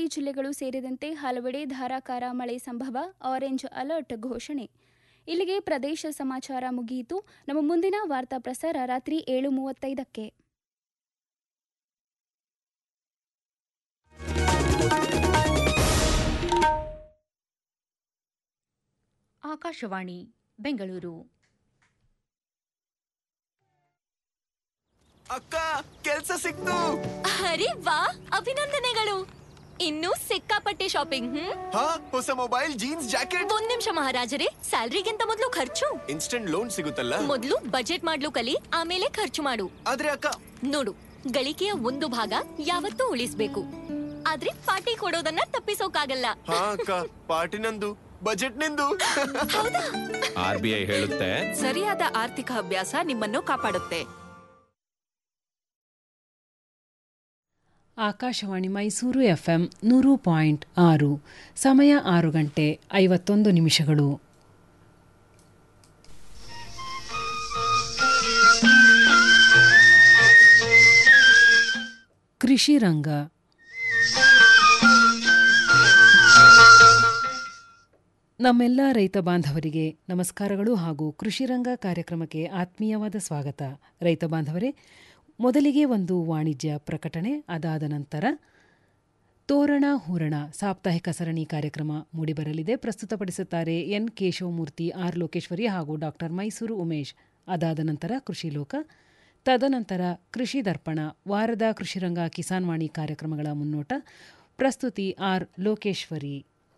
ಜಿಲ್ಲೆಗಳು ಸೇರಿದಂತೆ ಹಲವೆಡೆ ಧಾರಾಕಾರ ಮಳೆ ಸಂಭವ ಆರೆಂಜ್ ಅಲರ್ಟ್ ಘೋಷಣೆ ಇಲ್ಲಿಗೆ ಪ್ರದೇಶ ಸಮಾಚಾರ ಮುಗಿಯಿತು ನಮ್ಮ ಮುಂದಿನ ವಾರ್ತಾ ಪ್ರಸಾರ ರಾತ್ರಿ ಏಳು ಮೂವತ್ತೈದಕ್ಕೆ ಆಕಾಶವಾಣಿ ಬೆಂಗಳೂರು ಅಕ್ಕ ಕೆಲ್ಸ ಸಿಕ್ತು ಅರೆ ವಾ ಅಭಿನಂದನೆಗಳು ಇನ್ನೂ ಸಿಕ್ಕಾಪಟ್ಟೆ ಶಾಪಿಂಗ್ ಹ್ಮ್ ಹಾ ಹೊಸ ಮೊಬೈಲ್ ಜೀನ್ಸ್ ಜಾಕೆಟ್ ಒಂದ್ ನಿಮಿಷ ಮಹಾರಾಜರೇ ಸ್ಯಾಲ್ರಿಗಿಂತ ಮೊದಲು ಖರ್ಚು ಇನ್ಸ್ಟೆಂಟ್ ಲೋನ್ ಸಿಗುತ್ತಲ್ಲ ಮೊದಲು ಬಜೆಟ್ ಮಾಡ್ಲು ಕಲಿ ಆಮೇಲೆ ಖರ್ಚು ಮಾಡು ಆದ್ರೆ ಅಕ್ಕ ನೋಡು ಗಳಿಕೆಯ ಒಂದು ಭಾಗ ಯಾವತ್ತೂ ಉಳಿಸ್ಬೇಕು ಆದ್ರೆ ಪಾರ್ಟಿ ಕೊಡೋದನ್ನ ತಪ್ಪಿಸೋಕಾಗಲ್ಲ ಹಾ ಅಕ್ಕ ಪಾರ್ಟಿ ನಂದು ಬಜೆಟ್ ನಿಂದು ಆರ್ ಬಿ ಐ ಹೇಳುತ್ತೆ ಸರಿಯಾದ ಆರ್ಥಿಕ ಅಭ್ಯಾಸ ನಿಮ್ಮನ್ನು ಕಾಪಾಡುತ್ತೆ ಆಕಾಶವಾಣಿ ಮೈಸೂರು ಎಫ್ಎಂ ನೂರು ಪಾಯಿಂಟ್ ಆರು ಸಮಯ ಆರು ಗಂಟೆ ಐವತ್ತೊಂದು ನಿಮಿಷಗಳು ಕೃಷಿ ರಂಗ ನಮ್ಮೆಲ್ಲ ರೈತ ಬಾಂಧವರಿಗೆ ನಮಸ್ಕಾರಗಳು ಹಾಗೂ ಕೃಷಿ ರಂಗ ಕಾರ್ಯಕ್ರಮಕ್ಕೆ ಆತ್ಮೀಯವಾದ ಸ್ವಾಗತ ರೈತ ಬಾಂಧವರೇ ಮೊದಲಿಗೆ ಒಂದು ವಾಣಿಜ್ಯ ಪ್ರಕಟಣೆ ಅದಾದ ನಂತರ ತೋರಣ ಹೂರಣ ಸಾಪ್ತಾಹಿಕ ಸರಣಿ ಕಾರ್ಯಕ್ರಮ ಮೂಡಿಬರಲಿದೆ ಪ್ರಸ್ತುತಪಡಿಸುತ್ತಾರೆ ಎನ್ ಕೇಶವಮೂರ್ತಿ ಆರ್ ಲೋಕೇಶ್ವರಿ ಹಾಗೂ ಡಾಕ್ಟರ್ ಮೈಸೂರು ಉಮೇಶ್ ಅದಾದ ನಂತರ ಕೃಷಿ ಲೋಕ ತದನಂತರ ಕೃಷಿ ದರ್ಪಣ ವಾರದ ಕೃಷಿರಂಗ ಕಿಸಾನ್ ವಾಣಿ ಕಾರ್ಯಕ್ರಮಗಳ ಮುನ್ನೋಟ ಪ್ರಸ್ತುತಿ ಆರ್ ಲೋಕೇಶ್ವರಿ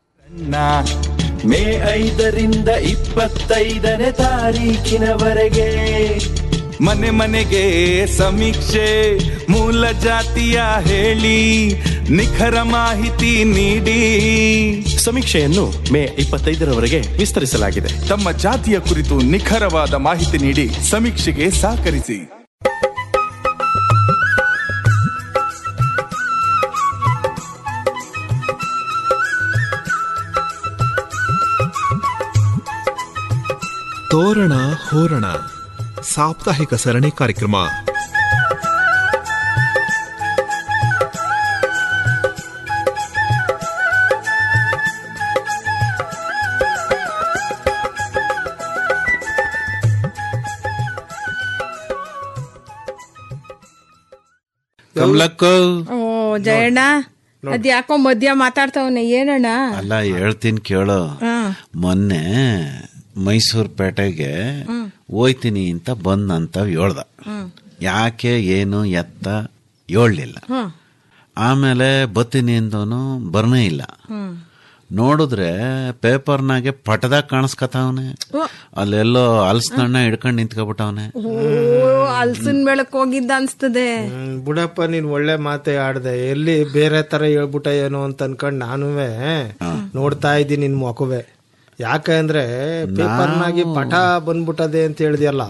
ಮೇ ಐದರಿಂದ ಇಪ್ಪತ್ತೈದನೇ ತಾರೀಕಿನವರೆಗೆ ಮನೆ ಮನೆಗೆ ಸಮೀಕ್ಷೆ ಮೂಲ ಜಾತಿಯ ಹೇಳಿ ನಿಖರ ಮಾಹಿತಿ ನೀಡಿ ಸಮೀಕ್ಷೆಯನ್ನು ಮೇ ಇಪ್ಪತ್ತೈದರವರೆಗೆ ವಿಸ್ತರಿಸಲಾಗಿದೆ ತಮ್ಮ ಜಾತಿಯ ಕುರಿತು ನಿಖರವಾದ ಮಾಹಿತಿ ನೀಡಿ ಸಮೀಕ್ಷೆಗೆ ಸಹಕರಿಸಿ ತೋರಣ ಹೋರಣ ಸಾಪ್ತಾಹಿಕ ಸರಣಿ ಕಾರ್ಯಕ್ರಮ ಕಮಲಕ್ಕೋ ಓ ಜಯಣ್ಣ ಅದ್ಯಾಕೋ ಮಧ್ಯ ಮಾತಾಡ್ತಾವನೆ ಏನಣ್ಣ ಅಲ್ಲ ಹೇಳ್ತೀನಿ ಕೇಳೋ ಹಾ. ಮೊನ್ನೆ ಮೈಸೂರು ಪೇಟೆಗೆ ಹೋಯ್ತೀನಿ ಅಂತ ಬಂದಂತ ಹೇಳ್ದ ಯಾಕೆ ಏನು ಎತ್ತ ಹೇಳ್ಲಿಲ್ಲ ಆಮೇಲೆ ಬತ್ತೀನಿ ಅಂದವನು ಬರ್ನೇ ಇಲ್ಲ ನೋಡಿದ್ರೆ ಪೇಪರ್ನಾಗೆ ಪಟದಾಗ ಕಾಣಿಸ್ಕತಾವನೆ ಅಲ್ಲೆಲ್ಲೋ ಹಲ್ಸ್ನಣ್ಣ ಹಿಡ್ಕೊಂಡು ನಿಂತ್ಕೊಬಿಟ್ಟವನೆ ಓ ಅಲ್ಸಿನ ಬೆಳಕ್ ಹೋಗಿದ್ದ ಅನ್ಸ್ತದೆ ಹ್ಮ್, ಬಿಡಪ್ಪ ನೀನ್ ಒಳ್ಳೆ ಮಾತೆ ಆಡ್ದೆ ಎಲ್ಲಿ ಬೇರೆ ತರ ಹೇಳ್ಬಿಟ್ಟ ಏನೋ ಅಂತ ಅನ್ಕೊಂಡ್ ನಾನುವೆ ನೋಡ್ತಾ ಇದ್ದೀನಿ ನಿನ್ ಮಗುವೆ ಯಾಕೆ ಅಂದ್ರೆ ಪೇಪರ್ನಾಗಿ ಪಟ ಬಂದ್ಬಿಟ್ಟದೆ ಅಂತ ಹೇಳಿದ್ಯಲ್ಲ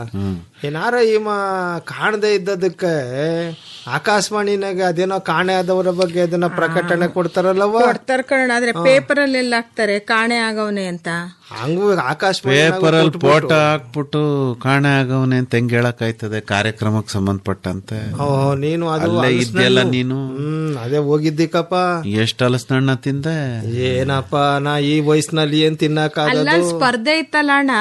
ಏನಾರ ಈಮ ಕಾಣದೆ ಇದ್ದದಕ್ಕೆ ಆಕಾಶವಾಣಿನಾಗ ಅದೇನೋ ಕಾಣೆ ಆದವರ ಬಗ್ಗೆ ಅದನ್ನ ಪ್ರಕಟಣೆ ಕೊಡ್ತಾರಲ್ಲವ ಕೊಡ್ತಾರ ಕಣ ಆದ್ರೆ ಪೇಪರ್ ಅಲ್ಲಿ ಎಲ್ಲ ಹಾಕ್ತಾರೆ ಕಾಣೆ ಆಗವನೆ ಅಂತ ಹಂಗೂ ಆಕಾಶವಾಣಿ ಪೇಪರ್ ಅಲ್ಲಿ ಫೋಟೋ ಹಾಕ್ಬಿಟ್ಟು ಕಾಣೆ ಆಗವನೆ ಅಂತ ಹೆಂಗ್ ಹೇಳಕ್ ಆಯ್ತದೆ ಕಾರ್ಯಕ್ರಮಕ್ಕೆ ಸಂಬಂಧಪಟ್ಟಂತೆ ಓಹ್ ನೀನು ಅದು ಅಲ್ಲೇ ಹಲಸಿನ ಇದ್ಯಲ್ಲ ಹಣ್ಣು. ನೀನು ಹ್ಮ್ ಅದೇ ಹೋಗಿದ್ದಿಕಪ್ಪ ಎಷ್ಟ್ ಹಲಸಿನಣ್ಣ ತಿಂದೆ ಏನಪ್ಪ ನಾ ಈ ವಯಸ್ಸಿನಲ್ಲಿ ಏನ್ ತಿನ್ನಕ್ ಅಲ್ಲ ಸ್ಪರ್ಧೆ ಇತ್ತಲ್ಲ ಅಣ್ಣ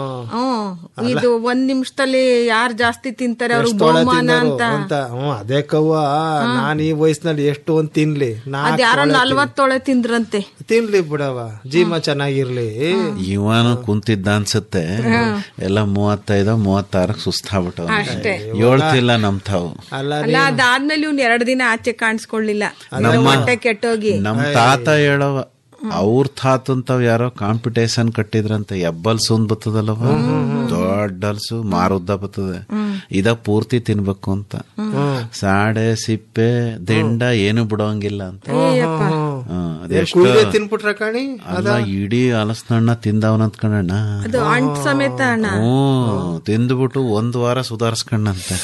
ಹ್ಮ್ ಇದು ಒಂದ್ ನಿಮಿಷದಲ್ಲಿ ಯಾರ್ ಜಾಸ್ತಿ ತಿಂತಾರೆ ಅವ್ರಿಗೆ ಬಹುಮಾನ ಅಂತ ಅಂತ ಹ್ಮ್ ಅದೇ ಕವ್ವ ನಾನ್ ಈ ವಯಸ್ಸಿನಲ್ಲಿ ಎಷ್ಟು ಒಂದ್ ತಿನ್ಲಿ ನಾಲ್ಕ್ ಅದ್ ಯಾರೋ ತೊಳೆ ನಲ್ವತ್ತೊಳೆ ತಿಂದ್ರಂತೆ ತಿನ್- ತಿನ್ಲಿ ಬಿಡವ ಜೀವ ಚೆನ್ನಾಗಿರ್ಲಿ ಇವನು ಕುಂತಿದ್ದ ಅನ್ಸುತ್ತೆ ಎಲ್ಲ ಮೂವತ್ತೈದು ಮೂವತ್ತಾರಕ್ ಸುಸ್ತಾಗ್ಬಿಟ್ಟವ ಅಷ್ಟೇ. ಹೇಳ್ತಿಲ್ಲ ನಮ್ ತಾವು ಅಲ್ಲ ಅಲ್ಲ ಅದಾದ್ಮೇಲೆ ಇವ್ನ್ ಎರಡ್ ದಿನ ಆಚೆ ಕಾಣಿಸ್ಕೊಳ್ಳಿಲ್ಲ ನಮ್ಮ- ಹೊಟ್ಟೆ ಕೆಟ್ಟೋಗಿ ನಮ್ ತಾತ ಹೇಳವ ಅವ್ರ ತಾತಂತಾವ್ ಯಾರೋ ಕಾಂಪಿಟೇಷನ್ ಕಟ್ಟಿದ್ರಂತೆ ಎಬ್ಬಲ್ಸು ಒಂದ್ ಬರ್ತದಲ್ಲವ ದೊಡ್ಡ ಹಲ್ಸು ಮಾರುದ್ದ ಬರ್ತದೆ ಇದ ಪೂರ್ತಿ ತಿನ್ಬೇಕು ಅಂತ ಸಾಡೆ ಸಿಪ್ಪೆ ದಿಂಡ ಏನು ಬಿಡೋಂಗಿಲ್ಲ ಅಂತ ಹ್ಮ್, ಅದೆಷ್ಟು ಕುಯ್ದೆ ತಿನ್ಬಿಟ್ರ ಕಣಿ ಅಲ್ಲ ಇಡೀ ಹಲಸಿನಣ್ಣ ತಿಂದವನ ಅಂದ್ಕೊಂಡಣ್ಣ ಅದು ಅಂಟ್ ಸಮೇತ ಅಣ್ಣ ಹ್ಮ್ ತಿಂದ್ಬಿಟ್ಟು ಒಂದ್ ವಾರ ಸುಧಾರಿಸ್ಕೊಂಡಂತೆ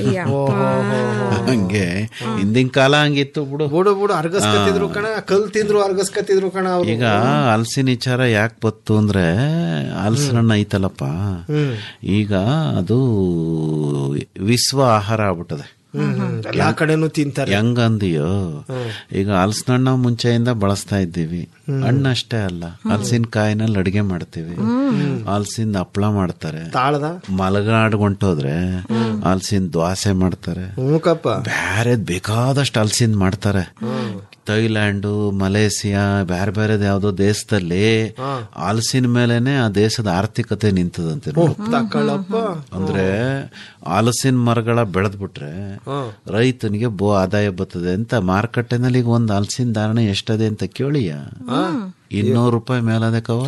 ಹಂಗೆ ಹಿಂದಿನ ಕಾಲ ಹಂಗಿತ್ತು ಬಿಡು ಬುಡು ಬುಡು ಅರ್ಗಸ್ಕತಿದ್ರು ಕಣ ಕಲ್ ತಿಂದ್ರು ಅರ್ಗಸ್ಕತಿದ್ರು ಕಣ ಅವ್ರು ಈಗ ಹಲಸಿನ ವಿಚಾರ ಯಾಕೆ ಬತ್ತು ಅಂದ್ರೆ ಹಲಸಿನ ಹಣ್ಣು ಐತಲ್ಲಪ್ಪ ಈಗ ಅದು ವಿಶ್ವ ಆಹಾರ ಆಗ್ಬಿಟ್ಟದೆ ಎಲ್ಲಾ ಕಡೆನೂ ತಿಂತಾರೆ ಹೆಂಗಂದಿಯೋ ಈಗ ಹಲಸಿನ ಮುಂಚೆಯಿಂದ ಬಳಸ್ತಾ ಇದ್ದೀವಿ ಹಣ್ಣು ಅಷ್ಟೇ ಅಲ್ಲ ಹಲಸಿನಕಾಯಿನಲ್ಲಿ ಅಡಿಗೆ ಮಾಡ್ತೀವಿ ಹಲಸಿನ ಹಪ್ಪಳ ಮಾಡ್ತಾರೆ ತಾಳದ ಮಲಗಾಡ್ ಹೊಂಟೋದ್ರೆ ಹಲಸಿನ ದೋಸೆ ಮಾಡ್ತಾರೆ ಹ್ಞೂಕಪ್ಪ ಬ್ಯಾರೆ ಬೇಕಾದಷ್ಟು ಹಲಸಿನ ಮಾಡ್ತಾರೆ ಥೈಲ್ಯಾಂಡು ಮಲೇಸಿಯಾ ಬೇರೆ ಬೇರೆದ್ ಯಾವ್ದೋ ದೇಶದಲ್ಲಿ ಹಲಸಿನ ಮೇಲೆನೆ ಆ ದೇಶದ ಆರ್ಥಿಕತೆ ನಿಂತದಂತೆ ನೋಡು. ತಕ್ಕಳಪ್ಪ ಅಂದ್ರೆ ಹಲಸಿನ ಮರಗಳ ಬೆಳೆದ್ಬಿಟ್ರೆ ರೈತನಿಗೆ ಬೋ ಆದಾಯ ಬರ್ತದೆ ಅಂತ ಮಾರುಕಟ್ಟೆನಲ್ಲಿ ಈಗ ಒಂದು ಹಲಸಿನ ಧಾರಣೆ ಎಷ್ಟದೆ ಅಂತ ಕೇಳಿಯ ಇನ್ನೂರು ರೂಪಾಯಿ ಮೇಲದೆ ಕವ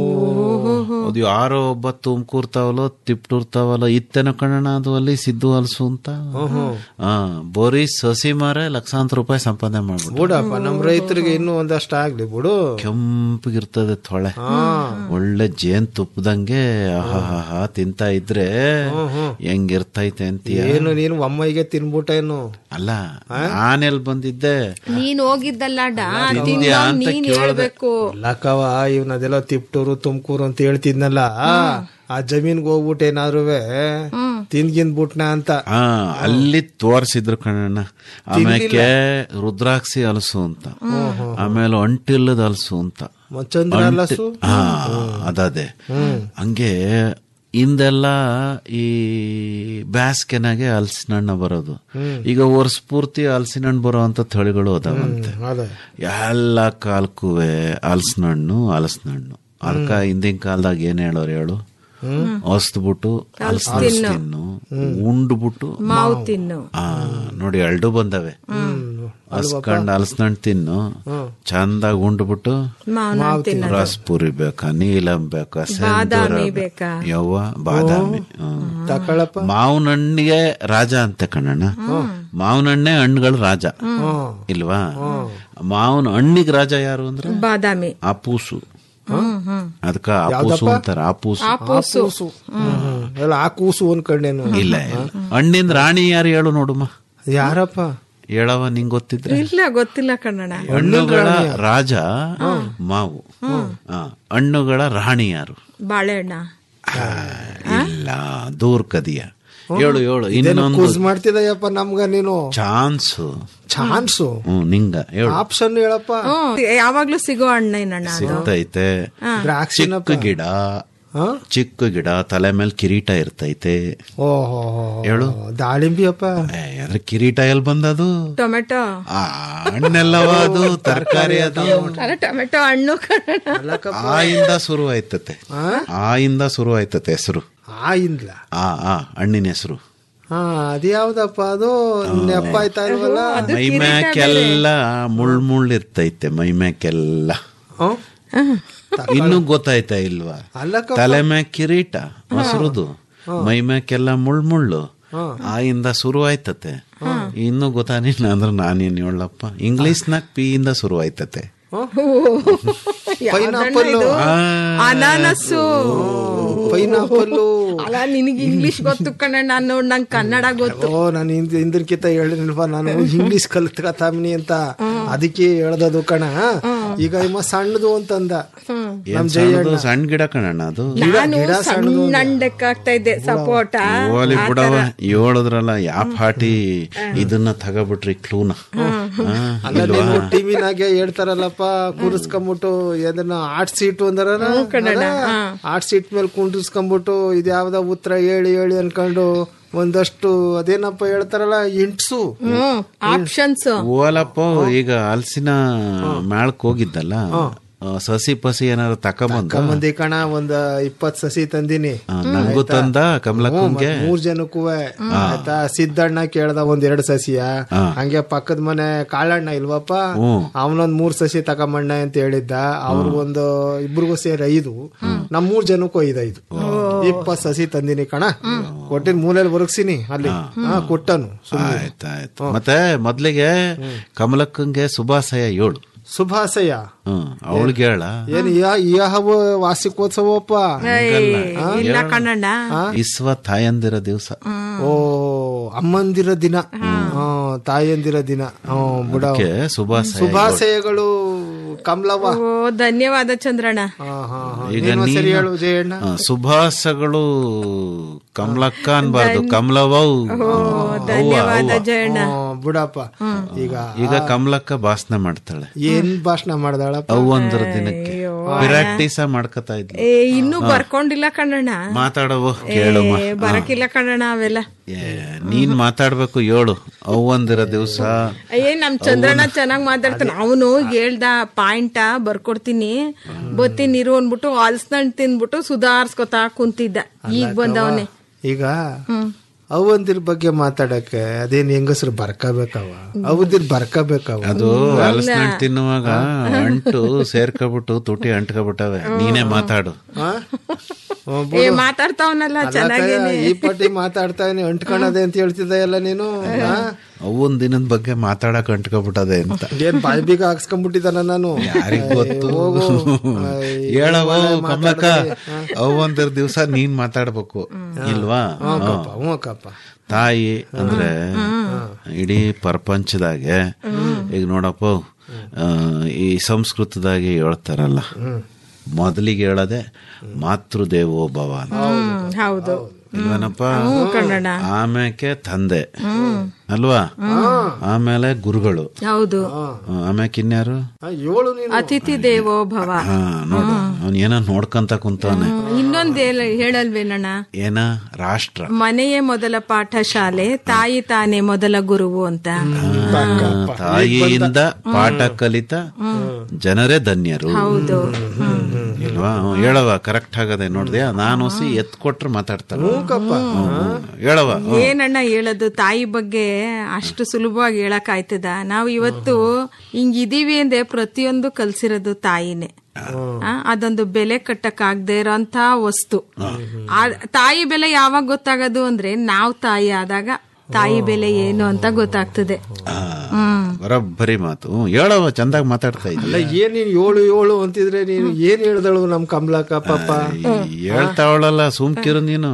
ಅದು ಯಾರೋ ಒಬ್ಬ ತುಮಕೂರ್ತಾವಲೋ ತಿಪ್ಟೂರ್ತಾವಲೋ ಇತ್ತೇನೋ ಕಣಣ ಅದು ಅಲ್ಲಿ ಸಿದ್ದು ಹಲಸು ಅಂತ ಹಾ ಬೋರಿ ಸಸಿ ಮಾರೆ ಲಕ್ಷಾಂತರ ರೂಪಾಯಿ ಸಂಪಾದನೆ ಮಾಡ್ಬಿಟ್ಟು ಬಿಡಪ್ಪ ನಮ್ ರೈತರಿಗೆ ಇನ್ನೂ ಒಂದಷ್ಟು ಆಗ್ಲಿ ಬಿಡು ಕೆಂಪಗಿರ್ತದೆ ತೊಳೆ ಒಳ್ಳೆ ಜೇನ್ ತುಪ್ಪದಂಗೆ ಆಹಾಹಾ ತಿಂತಾ ಇದ್ರೆ ಹೆಂಗಿರ್ತೈತೆ ಅಂತೀಯ ಏನು ನೀನು ಒಮ್ಮೆಗೆ ತಿನ್ಬಿಟ್ಟೇನು ಅಲ್ಲ ನಾನೆಲ್ ಬಂದಿದ್ದೆ ನೀನ್ ಹೋಗಿದ್ದಲ್ಲ ಡಾ ತಿಂದ್ಯಾ ತಿಂದ ಅಂತ ನೀನ್ ಕೇಳ್ದೆ. ಹೇಳ್ಬೇಕು ಲಕ್ಕವ ಇವನ್ ಅದೆಲ್ಲ ತಿಪ್ಟೂರು ತುಮಕೂರು ಅಂತ ಹೇಳ್ತಿದ್ನಲ್ಲ ಆ ಜಮೀನ್ಗೆ ಹೋಗ್ಬಿಟ್ಟು ಏನಾದ್ರುವೆ ತಿಂದ್ಗಿಂದ್ ಬಿಟ್ನ ಅಂತ ಆ ಅಲ್ಲಿ ತೋರ್ಸಿದ್ರು ಕಣಣ್ಣ ಆಮೇಲೆ ರುದ್ರಾಕ್ಷಿ ಹಲಸು ಅಂತ ಆಮೇಲೆ ಅಂಟಿಲ್ಲದ ಹಲಸು ಅಂತ ಮಚ್ಚಂದ್ರ ಹಲಸು? ಅಂಟಿ- ಹಾ ಅದದೆ ಹಂಗೆ ಹಿಂದೆಲ್ಲ ಈ ಬ್ಯಾಸ್ಗೆನಾಗೆ ಹಲಸಿನ ಹಣ್ಣು ಬರೋದು ಈಗ ವರ್ಷ ಪೂರ್ತಿ ಹಲಸಿನ ಹಣ್ಣು ಬರೋ ಅಂತ ತಳಿಗಳು ಅದಾವಂತೆ ಅದೇ ಎಲ್ಲ ಕಾಲಕ್ಕೂವೆ ಹಲಸಿನ ಹಣ್ಣು ಹಲಸಿನ ಹಣ್ಣು ಅದಕ್ಕ ಹಿಂದಿನ ಕಾಲದಾಗ ಏನ್ ಹೇಳೋರು ಹೇಳು ಹೊಸ್ದ್ಬಿಟ್ಟು ಹಲಸಿನ ತಿನ್ನು ಉಂಡ್ಬಿಟ್ಟು ಮಾವು ತಿನ್ನು ಆ ನೋಡಿ ಎರಡು ಬಂದವೆ ಹಸ್ಕಂಡ್ ಹಲಸಿನ ಹಣ್ಣು ತಿನ್ನು ಚಂದಾಗಿ ಉಂಡ್ಬಿಟ್ಟು ಮಾವನ ತಿನ್ನ ರಸ್ಪುರಿ ಬೇಕಾ ನೀಲಂ ಬೇಕಾ ಸೆಂದೂರ ಬಾದಾಮಿ ಬೇಕಾ ಬೇಕಾ? ಯವ್ವ ಬಾದಾಮಿ ಹ್ಮ್. ತಕೊಳಪ್ಪ ಮಾವಿನ ಹಣ್ಣಿಗೆ ರಾಜ ಅಂತೆ ಕಣ್ಣಣ್ಣ ಮಾವಿನ ಹಣ್ಣೆ ಹಣ್ಣುಗಳು ರಾಜ ಇಲ್ವಾ ಮಾವಿನ ಹಣ್ಣಿಗೆ ರಾಜ ಯಾರು ಅಂದ್ರೆ ಬಾದಾಮಿ ಆಪೂಸು ಹ್ಮ್ ಹ್ಮ್ ಅದಕ್ಕ ಆಪೂಸು ಅಂತಾರ ಆಪೂಸು ಆಪೂಸು ಹ್ಮ್. ಎಲ್ಲ ಆ ಕೂಸು ಅನ್ಕೊಂಡೇನು ಇಲ್ಲ ಇಲ್ಲ ಹಣ್ಣಿಂದ ರಾಣಿ ಯಾರು ಹೇಳು ನೋಡುಮ್ಮ ಯಾರಪ್ಪ ಹೇಳವ ನಿಂಗ್ ಗೊತ್ತಿದ್ರೆ ಇಲ್ಲ ಗೊತ್ತಿಲ್ಲ ಕನ್ನಡ ಹಣ್ಣುಗಳ ರಾಜ ಮಾವು ಆ, ಹಣ್ಣುಗಳ ರಾಣಿ ಯಾರು ಬಾಳೆಹಣ್ಣ ಇಲ್ಲ ದೂರ್ ಕದಿಯ ಹೇಳು ಹೇಳು ಇನ್ನೊಂದು ಕೂಸ್ ಮಾಡ್ತಿದಯ್ಯಪ್ಪ ನಮ್ಗ ನೀನು ಚಾನ್ಸ್ ಚಾನ್ಸು ಹ್ಮ್ ನಿಂಗ ಹೇಳು ಆಪ್ಷನ್ ಹೇಳಪ್ಪ ಹ್ಮ್ ಯಾವಾಗ್ಲೂ ಸಿಗೋ ಹಣ್ಣೇನಣ್ಣ ಅದು ಸಿಗ್ತೈತೆ ದ್ರಾಕ್ಷಿನಪ್ಪ ಚಿಕ್ಕ ಗಿಡ ಚಿಕ್ಕ ಗಿಡ ತಲೆ ಮೇಲೆ ಕಿರೀಟ ಇರ್ತೈತೆ ಓಹೋ ಹೇಳು ದಾಳಿಂಬಿ ಅಪ್ಪ ಏ, ಅದ್ರ ಕಿರೀಟ ಎಲ್ಲಿ ಬಂದದು ಟೊಮೆಟೊ ಆ ಹಣ್ಣೆಲ್ಲವ ಅದು ತರಕಾರಿ ಅದು ಅಲ್ಲ ಟೊಮೆಟೊ ಹಣ್ಣು ಕನ್ನಡ ಆ ಇಂದ ಶುರು ಆಯ್ತತೆ ಆ ಇಂದ ಶುರು ಆಯ್ತತೆ ಹೆಸರು ಆ ಇಂದ್ಲ ಆ ಆ ಹಣ್ಣಿನ ಹೆಸರು ಹಾ ಅದ್ಯಾವ್ದಪ್ಪ ಅದು ನೆಪ್ಪ ಆಯ್ತಾ ಇಲ್ವಲ್ಲ ಮೈ ಮ್ಯಾಕೆಲ್ಲ ಮುಳ್ ಮುಳ್ ಇರ್ತೈತೆ ಮೈ ಮ್ಯಾಕೆಲ್ಲ ಇನ್ನು ಗೊತ್ತಾಯ್ತಾ ಇಲ್ವಾ ಅಲ್ಲಕ್ಕ ತಲೆ ಮ್ಯಾಕ್ ಕಿರೀಟ ಹಸ್ರುದು ಮೈ ಮ್ಯಾಕೆಲ್ಲ ಮುಳ್ ಮುಳ್ಳು ಆ ಇಂದ ಶುರು ಆಯ್ತತೆ ಇನ್ನು ಗೊತ್ತಾನಿಲ್ಲ ಅಂದ್ರೆ ನಾನೇನ್ ಹೇಳಪ್ಪ ಇಂಗ್ಲಿಷ್ನಾಗ ಪಿ ಇಂದ ಶುರು ಆಯ್ತತೆ ಪೈನಾಪಲ್ ಅನಾನಸ್ಸು ಪೈನಾಪಲ್ ಅಲ್ಲ ನಿನಗೆ ಇಂಗ್ಲಿಷ್ ಗೊತ್ತು ಕಣ ನಾನು ನಂಗೆ ಕನ್ನಡ ಗೊತ್ತು ಓ ನಾನು ಹಿಂದ್ ಹಿಂದಕ್ಕಿಂತ ಹೇಳಿಲ್ವಾ ನಾನು ಇಂಗ್ಲಿಷ್ ಕಲ್ತ್ಕತಾಮಿನಿ ಅಂತ ಅದಕ್ಕೆ ಹೇಳ್ದದು ಕಣ ಈಗ ಇಮ್ಮ ಸಣ್ಣದು ಅಂತಂದ ಏನ್ ಸಣ್ಣದು ಸಣ್ಣ ಗಿಡ ಕಣಣ್ಣ ಅದು ನಾನು ಸಣ್ಣ ಹಣ್ಣಕ್ಕಾಗ್ತಾ ಇದ್ದೆ ಸಪೋಟ ಓಲಿ ಬಿಡವ ಹೇಳಿದ್ರಲ್ಲ ಯಾ ಪಾಟಿ ಇದನ್ನ ತಗೋಬಿಟ್ರಿ ಕ್ಲೂನ ಅಲ್ಲ ನೀವು ಟಿವಿನಾಗೆ ಹೇಳ್ತಾರಲ್ಲಪ್ಪ ಕೂರಿಸ್ಕೊಂಬಿಟ್ಟು ಅದನ್ನ ಆರ್ಟ್ ಸೀಟ್ ಅಂದಾರ ಆರ್ಟ್ ಸೀಟ್ ಮೇಲೆ ಕುಂಡ್ರಿಸ್ಕೊಂಬಿಟ್ಟು ಇದ್ಯಾವ್ದ ಉತ್ತರ ಹೇಳಿ ಹೇಳಿ ಅನ್ಕೊಂಡು ಒಂದಷ್ಟು ಅದೇನಪ್ಪ ಹೇಳ್ತಾರಲ್ಲ ಇಂಟ್ಸು ಹ್ಮ್ ಆಪ್ಷನ್ಸ್ ಓಲಪ್ಪ ಈಗ ಹಲ್ಸಿನ ಮೇಳಕ್ ಹೋಗಿದ್ದಲ್ಲ ಆ, ಸಸಿ ಪಸಿ ಏನಾರು ತಕೊಂಬಂದ ಮಂದಿ ಕಣ ಒಂದ್ ಇಪ್ಪತ್ ಸಸಿ ತಂದಿನಿ ನಂಗೂ ತಂದ ಕಮಲಕ್ಕಂಗೆ ಹ್ಮ್, ಮತ್ತ್ ಮೂರ್ ಜನಕ್ಕೂ ಆಯ್ತಾ ಸಿದ್ದಣ್ಣ ಕೇಳ್ದ ಒಂದ್ ಎರಡ್ ಸಸಿಯ ಹಂಗೆ ಪಕ್ಕದ ಮನೆ ಕಾಳಣ್ಣ ಇಲ್ವಪ್ಪ ಹ್ಮ್. ಅವನೊಂದ್ ಮೂರ್ ಸಸಿ ತಗೊಂಬಣ್ಣ ಅಂತ ಹೇಳಿದ್ದ ಅವ್ರಿಗೊಂದು ಇಬ್ರಿಗೂ ಸೇರಿ ಐದು ನಮ್ ಮೂರ್ ಜನಕ್ಕೂ ಐದ್ ಐದು ಇಪ್ಪತ್ ಸಸಿ ತಂದಿನಿ ಕಣ ಕೊಟ್ಟಿನ ಮೂಲೆಯಲ್ಲಿ ಒರಗ್ಸಿನಿ ಅಲ್ಲಿ ಹಾ ಕೊಟ್ಟನು ಸುಮ್ನೆ. ಆಯ್ತಾಯ್ತು ಮತ್ತೆ ಮೊದ್ಲಿಗೆ ಕಮಲಕ್ಕಂಗೆ ಶುಭಾಶಯ ಏಳು ಶುಭಾಶಯ ಹ್ಮ್ ಅವಳಿಗೆ ಹೇಳ ಏನ್ ಯಾವ ವಾರ್ಷಿಕೋತ್ಸವಪ್ಪ ಇಲ್ಲ ಕಣ್ಣಣ್ಣ ಇಸ್ವ ತಾಯಂದಿರ ದಿವಸ ಓ ಅಮ್ಮಂದಿರ ದಿನ ಹಾ, ತಾಯಂದಿರ ದಿನ ಹ್ಮ್, ಬಿಡ ಅದಕ್ಕೆ ಶುಭಾಶಯ ಶುಭಾಶಯಗಳು ಕಮಲವ್ವ ಓ ಧನ್ಯವಾದ ಚಂದ್ರಣ್ಣ ಹಾ ಹಾ ಹಾ ಈಗ ನೀನು ಸರಿ ನೀನು- ಹೇಳು ಜಯಣ್ಣ ಆ, ಸುಭಾಸಗಳು ಕಮಲಕ್ಕ ಅನ್ಬಾರ್ದು ಕಮಲವೌ ಧನ್ಯವಾದ ಜಯಣ್ಣ ಹ್ಮ್, ಬಿಡಪ್ಪ ಈಗ ಈಗ ಕಮಲಕ್ಕ ಭಾಷಣ ಮಾಡ್ತಾಳೆ ಏನ್ ಭಾಷಣ ಮಾಡ್ದಾಳಪ್ಪ ಅವ್ವಂದ್ರ ದಿನಕ್ಕೆ ಪ್ರಾಕ್ಟೀಸ ಮಾಡ್ಕೊತಾ ಇದ್ಲು ಏ ಇನ್ನೂ ಬರ್ಕೊಂಡಿಲ್ಲ ಕಣ್ಣಣ್ಣ ಮಾತಾಡವು ಕೇಳಮ್ಮ ಏ ಬರಕಿಲ್ಲ ಕಣ್ಣಣ್ಣ ಅವೆಲ್ಲ ಏ, ನೀನ್ ಮಾತಾಡ್ಬೇಕು ಹೇಳು ಅವ್ವಂದಿರ ದಿವಸ ಏ ನಮ್ ಚಂದ್ರಣ್ಣ ಚೆನ್ನಾಗ್ ಮಾತಾಡ್ತಾನೆ ಅವನು ಹೇಳ್ದ ಪಾಯಿಂಟ ಬರ್ಕೊಡ್ತೀನಿ ಬತ್ತೀನಿ ಇರು ಅನ್ಬಿಟ್ಟು ಹಲ್ಸ್ನಣ್ಣು ತಿಂದ್ಬಿಟ್ಟು ಸುಧಾರ್ಸ್ಕೊತಾ ಕುಂತಿದ್ದ ಈಗ ಬಂದವನೆ ಈಗ ಅವಂದಿರ ಬಗ್ಗೆ ಮಾತಾಡಕ್ಕೆ ಅದೇನ್ ಹೆಂಗಸ್ರು ಬರ್ಕಬೇಕವ ಅವದಿರ್ ಬರ್ಕಬೇಕವ ಅದು ಹಲಸಿನಣ್ಣು ತಿನ್ನುವಾಗ ಅಂಟು ಸೇರ್ಕೊಬಿಟ್ಟು ತುಟಿ ಅಂಟ್ಕೊಬಿಟ್ಟವೆ ನೀನೇ ಮಾತಾಡು ಏ ಮಾತಾಡ್ತಾವನಲ್ಲ ಚೆನ್ನಾಗೇನೆ ಈ ಪಟ್ಟಿ ಮಾತಾಡ್ತಾನೆ ಅಂಟ್ಕೊಳದೆ ಅಂತ ಹೇಳ್ತಿದ್ದ ಎಲ್ಲ ನೀನು ಆ? ಅವನ್ ದಿನದ ಬಗ್ಗೆ ಮಾತಾಡಕ್ ಅಂಟ್ಕೊಬಿಟ್ಟದೆ ಅಂತ ಏನ್ ಬಾಯಿ ಬೀಗ ಹಾಕ್ಸ್ಕೊಂಡ್ಬಿಟ್ಟಿದ್ದಾನ ನಾನು ಯಾರಿಗ್ ಗೊತ್ತು ಹೋಗು. ಹೇಳವ ಒಳ್ಳೆ ಕಮಲಕ್ಕ ಮಾತಾಡ್ದೆ. ಅವ್ವಂದಿರ ದಿವಸ ನೀನ್ ಮಾತಾಡ್ಬೇಕು ಇಲ್ವಾ ಹ್ಞೂ ಹಾ. ಕಪ್ಪ ಹ್ಞೂ ಕಪ್ಪ ತಾಯಿ ಅಂದ್ರೆ ಇಡೀ ಪ್ರಪಂಚದಾಗೆ ಈಗ ನೋಡಪ್ಪ ಆ, ಈ ಸಂಸ್ಕೃತದಾಗೆ ಹೇಳ್ತಾರಲ್ಲ ಮೊದಲಿಗೆ ಹೇಳದೆ ಮಾತೃ ದೇವೋ ಭವ ಅಂತ ಹ್ಮ್ ಹೌದು ಇಲ್ವೇನಪ್ಪ ಕನ್ನಡ ಆಮೇಲೆ ತಂದೆ ಅಲ್ವಾ ಆಮೇಲೆ ಗುರುಗಳು ಹೌದು ಆಮ್ಯಾಕ ಇನ್ಯಾರು ಏಳು ನೀನು ಅತಿಥಿ ದೇವೋ ಭವ ಹಾ ನೋಡು ಅವ್ನ್ ಏನೋ ನೋಡ್ಕಂತ ಕುಂತವನೆ ಇನ್ನೊಂದ್ ಹೇಳ- ಹೇಳಲ್ವೇನಣ್ಣ ಏನ ರಾಷ್ಟ್ರ ಮನೆಯೇ ಮೊದಲ ಪಾಠ ಶಾಲೆ ತಾಯಿ ತಾನೇ ಮೊದಲ ಗುರುವು ಅಂತ ತಾಯಿಯಿಂದ ಪಾಠ ಕಲಿತ ಜನರೇ ಧನ್ಯರು ಹೌದು ಇಲ್ವಾ ಹ್ಮ್, ಹೇಳವ ಕರೆಕ್ಟ್ ಆಗದೆ ನೋಡ್ದ್ಯಾ ನಾನು ಸಿ ಎತ್ ಕೊಟ್ರೆ ಮಾತಾಡ್ತಾನೆ ಹ್ಮ್, ಹ್ಮ್. ಹೇಳವ ಹ್ಮ್. ಏನಣ್ಣ ಹೇಳೋದು ತಾಯಿ ಬಗ್ಗೆ ಅಷ್ಟು ಸುಲಭವಾಗಿ ಹೇಳಕ್ ಆಯ್ತದ ನಾವು ಇವತ್ತು ಹಿಂಗಿದೀವಿ ಅಂದ್ರೆ ಪ್ರತಿಯೊಂದು ಕಲ್ಸಿರೋದು ತಾಯಿನೇ ಆ, ಅದೊಂದು ಬೆಲೆ ಕಟ್ಟಕ್ ಆಗದೆ ಇರೋಂತ ವಸ್ತು ಆ ತಾಯಿ ಬೆಲೆ ಯಾವಾಗ ಗೊತ್ತಾಗೋದು ಅಂದ್ರೆ ನಾವು ತಾಯಿ ಆದಾಗ ತಾಯಿ ಬೆಲೆ ಏನು ಅಂತ ಗೊತ್ತಾಗ್ತದೆ ಹ್ಮ್ ಬರೋಬ್ಬರಿ ಮಾತು ಹ್ಮ್, ಹೇಳವ ಚಂದಾಗ್ ಮಾತಾಡ್ತಾ ಅಲ್ಲ ಇದ್ದ ಏನ್ ನೀನ್ ಏಳು ಏಳು ಅಂತಿದ್ರೆ ನೀನು ಏನ್ ಹೇಳ್ದಳು ನಮ್ ಕಮಲಕ್ಕ ಪಾಪ ಹೇಳ್ತಾವಳಲ್ಲ ಸುಮ್ಕಿರು ನೀನು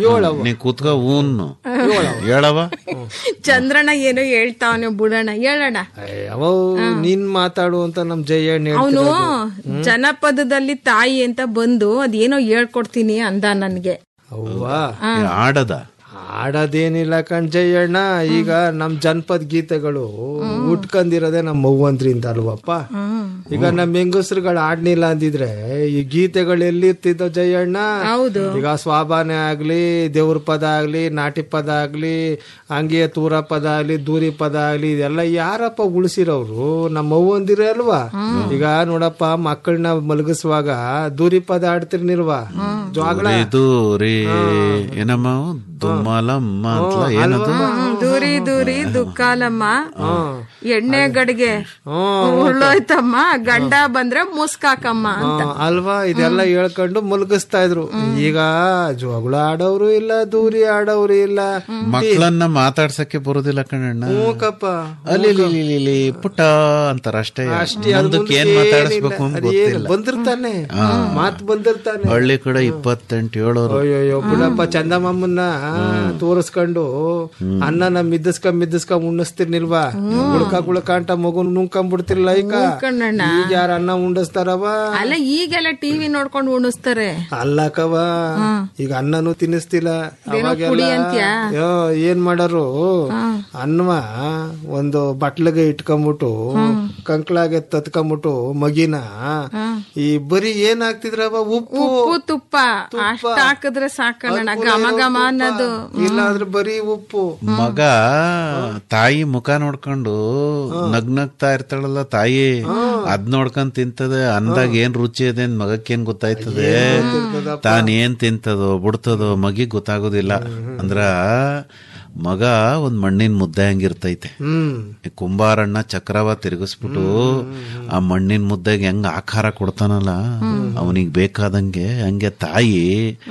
ನೀ ಕೂತ್ಕ ಊನ್ನು ಹೇಳವ ಚಂದ್ರಣ್ಣ ಏನೋ ಹೇಳ್ತಾವನೆ ಬಿಡೋಣ ಹೇಳೋಣ ಅವ ನೀನ್ ಮಾತಾಡು ಅಂತ ನಮ್ ಜಯಣ್ಣ ಅವನು ಹೇಳ್ತಿರೋದು. ಜನಪದದಲ್ಲಿ ತಾಯಿ ಅಂತ ಬಂದು ಅದೇನೋ ಹೇಳ್ಕೊಡ್ತೀನಿ ಅಂದ ನನ್ಗೆ ಅವ್ವಾ ಏ, ಆಡದ ಆಡೋದೇನಿಲ್ಲ ಕಣ್ ಜಯಣ್ಣ ಈಗ ನಮ್ ಜನಪದ ಗೀತೆಗಳು ಉಟ್ಕೊಂಡಿರೋದೇ ನಮ್ಮ ಅವ್ವಂದ್ರಿಂದ ಅಲ್ವಪ್ಪ ಈಗ ನಮ್ ಹೆಂಗಸ್ರುಗಳು ಆಡ್ನಿಲ್ಲ ಅಂದಿದ್ರೆ ಈ ಗೀತೆಗಳು ಎಲ್ಲಿರ್ತಿದ್ದೋ ಜಯಣ್ಣ ಹೌದು ಈಗ ಸ್ವಾಭಾನೆ ಆಗ್ಲಿ ದೇವ್ರ ಪದ ಆಗ್ಲಿ ನಾಟಿ ಪದ ಆಗ್ಲಿ ಹಂಗೆ ತೂರ ಪದ ಆಗ್ಲಿ ದೂರಿ ಪದ ಆಗ್ಲಿ ಇದೆಲ್ಲ ಯಾರಪ್ಪ ಉಳಿಸಿರೋರು ನಮ್ಮ ಅವ್ವಂದಿರೇ ಅಲ್ವಾ ಈಗ ನೋಡಪ್ಪ ಮಕ್ಕಳನ್ನ ಮಲಗಿಸುವಾಗ ದೂರಿ ಪದ ಆಡ್ತಿರ್ನಿಲ್ವಾ ಜೋಗಳ ಇದು ರೀ ಏನಮ್ಮ ಅವು? ದುಮ್ಮಲಮ್ಮ ಅಂತಲ ಏನದು ಹ್ಮ್, ದೂರಿ ದೂರಿ ದುಃಖಾಲಮ್ಮ ಎಣ್ಣೆ ಗಡಿಗೆ ಉರುಳೋಯ್ತಮ್ಮ ಗಂಡ ಬಂದ್ರೆ ಮುಸ್ಕಾಕಮ್ಮ ಅಂತ ಹಾ, ಅಲ್ವಾ ಇದೆಲ್ಲ ಹೇಳ್ಕೊಂಡು ಮಲಗಿಸ್ತಾ ಇದ್ರು ಈಗ ಜೋಗಳ ಆಡೋರು ಇಲ್ಲ ದೂರಿ ಆಡೋರು ಇಲ್ಲ ಮಕ್ಕಳನ್ನ ಮಾತಾಡ್ಸಕ್ಕೆ ಬರೋದಿಲ್ಲ ಕಣಣ್ಣ ಮೂಕಪ್ಪ ಅಲ್ಲಿ ಇಲ್ಲಿ, ಇಲ್ಲಿ, ಇಲ್ಲಿ, ಪುಟ್ಟ ಅಂತಾರ ಅಷ್ಟೇ ಅಷ್ಟೇ ಅದ್ ಮುಂದಕ್ಕೆ ಮುಂದೆ ಏನ್ ಏನಿಲ್ಲ. ಮಾತಾಡಿಸ್ಬೇಕು ಅಂತ ಅದ್ ಏನು ಗೊತ್ತಿಲ್ಲ ಬಂದಿರ್ತಾನೆ ಮಾತ್ ಬಂದಿರ್ತಾನೆ ಹಳ್ಳಿ ಕಡೆ ಇಪ್ಪತ್ತೆಂಟು ಹೇಳೋರು ಅಯ್ಯೋ ಬಿಡಪ್ಪ ಚಂದಮ್ಮಮ್ಮನ್ನ ತೋರಿಸ್ಕೊಂಡು ಅನ್ನನ ಮಿದ್ದಿಸ್ಕೊಂಡ್ ಮಿದ್ದಿಸ್ಕೊಂಡ್ ಉಣ್ಣಿಸ್ತಿರ್ನಿಲ್ವಾ ಗುಳ್ಕ ಗುಳ್ಕ ಅಂತ ಮಗುನ್ ನುಂಕೊಂಡ್ಬಿಡ್ತಿರ್ಲ ಈಗ ಕಣ್ಣಣ್ಣ ಈಗ ಯಾರ ಅನ್ನ ಉಂಡಿಸ್ತಾರವ ಅಲ್ಲ ಈಗೆಲ್ಲ ಟಿವಿ ನೋಡ್ಕೊಂಡು ಉಣಿಸ್ತಾರೆ ಅಲ್ಲಕವ ಈಗ ಅನ್ನನೂ ತಿನ್ನಿಸ್ತಿಲ್ಲ ಅವಾಗೆಲ್ಲ ಪುಡಿ ಅಂತ್ಯಾ? ಯೋ, ಏನ್ ಮಾಡಾರು ಅನ್ನವ ಒಂದು ಬಟ್ಲಿಗೆ ಇಟ್ಕೊಂಬಿಟ್ಟು ಕಂಕ್ಳಾಗೆ ತತ್ಕೊಂಬಿಟ್ಟು ಮಗಿನ ಈ ಬರೀ ಏನ್ ಹಾಕ್ತಿದ್ರವ ಉಪ್ಪು ಉಪ್ಪು ತುಪ್ಪ ಅಷ್ಟ ಹಾಕಿದ್ರೆ ಸಾಕಣ್ಣ ಘಮ ಘಮ ಅನ್ನೋದು ಇಲ್ಲ ಅಂದ್ರೆ ಬರೀ ಉಪ್ಪು ಮಗ ತಾಯಿ ಮುಖ ನೋಡ್ಕೊಂಡು ನಗ್ನಗ್ತಾ ಇರ್ತಾಳಲ್ಲ ತಾಯಿ ಅದ್ ನೋಡ್ಕೊಂಡ್ ತಿಂತದೆ ಅಂದಾಗ ಏನ್ ರುಚಿ ಇದೆ ಅಂತ ಮಗಕ್ಕೇನ್ ಗೊತ್ತಾಯ್ತದೆ ತಾನ್ ಏನ್ ತಿಂತದೋ ಬಿಡ್ತದೋ ಮಗಿಗ್ ಗೊತ್ತಾಗೋದಿಲ್ಲ ಅಂದ್ರ ಮಗ ಒಂದ್ ಮಣ್ಣಿನ ಮುದ್ದೆ ಹಂಗಿರ್ತೈತೆ ಹ್ಮ್ ಈ ಕುಂಬಾರಣ್ಣ ಚಕ್ರವ ತಿರುಗಿಸ್ಬಿಟ್ಟು ಆ ಮಣ್ಣಿನ ಮುದ್ದೆಗೆ ಹೆಂಗ್ ಆಕಾರ ಕೊಡ್ತಾನಲ್ಲ ಅವನಿಗೆ ಬೇಕಾದಂಗೆ ಹಂಗೆ ತಾಯಿ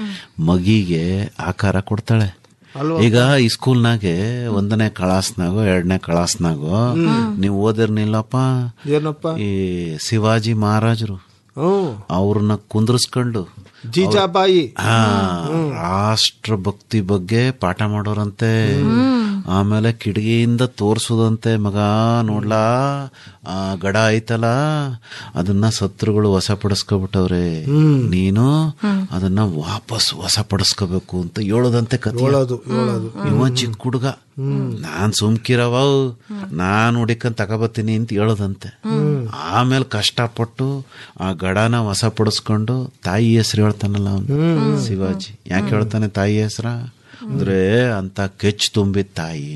ಮಗಿಗೆ ಆಕಾರ ಕೊಡ್ತಾಳೆ ಈಗ ಈ ಸ್ಕೂಲ್ನಾಗೆ ಒಂದನೇ ಕಳಾಸ್ನಾಗೋ ಎರಡನೇ ಕಳಾಸ್ನಾಗೋ ನೀವು ಓದಿರ್ನಿಲ್ಲಪ್ಪ ಏನಪ್ಪ ಈ ಶಿವಾಜಿ ಮಹಾರಾಜರು ಹ್ಮ್ ಅವ್ರನ್ನ ಕುಂದ್ರಸ್ಕೊಂಡು ಜೀಜಾಬಾಯಿ ಹಾ ರಾಷ್ಟ್ರ ಭಕ್ತಿ ಬಗ್ಗೆ ಪಾಠ ಮಾಡೋರಂತೆ ಆಮೇಲೆ ಕಿಟಕಿಯಿಂದ ತೋರ್ಸುದಂತೆ ಮಗ ನೋಡ್ಲಾ ಆ ಗಡ ಐತಲ್ಲ ಅದನ್ನ ಶತ್ರುಗಳು ವಶಪಡಿಸ್ಕೊಬಿಟ್ಟವ್ರೆ ನೀನು ಅದನ್ನ ವಾಪಸ್ ವಶಪಡಿಸ್ಕೋಬೇಕು ಅಂತ ಹೇಳೋದಂತೆ ಕತೆ ಹೇಳೋದು ಹೇಳೋದು ಇವ ಚಿಕ್ಕ ಹುಡುಗ ನಾನ್ ಸುಮ್ಕಿರವ ನಾನ್ ಹುಡಿಕಂತ ತಗೋಬತ್ತೀನಿ ಅಂತ ಹೇಳೋದಂತೆ ಆಮೇಲೆ ಕಷ್ಟಪಟ್ಟು ಆ ಗಡನ ವಶಪಡಿಸ್ಕೊಂಡು ತಾಯಿ ಹೆಸರು ಹೇಳ್ತಾನಲ್ಲ ಅವನು ಶಿವಾಜಿ ಯಾಕೆ ಹೇಳ್ತಾನೆ ತಾಯಿ ಹೆಸರ ಅಂದ್ರೆ ಅಂತ ಕೆಚ್ ತುಂಬಿದ ತಾಯಿ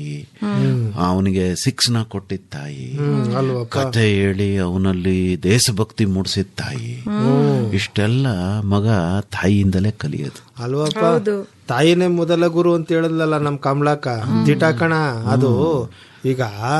ಅವನಿಗೆ ಶಿಕ್ಷಣ ಕೊಟ್ಟಿದ್ದ ತಾಯಿ ಕಥೆ ಹೇಳಿ ಅವನಲ್ಲಿ ದೇಶಭಕ್ತಿ ಮೂಡಿಸಿದ ತಾಯಿ ಇಷ್ಟೆಲ್ಲ ಮಗ ತಾಯಿಯಿಂದಲೇ ಕಲಿಯೋದು ಅಲ್ವಪ್ಪ ತಾಯಿನೇ ಮೊದಲ ಗುರು ಅಂತ ಹೇಳಿದ್ಲಲ್ಲ ನಮ್ ಕಮಲಾಕ ದಿಟ ಕಣ ಅದು ಈಗ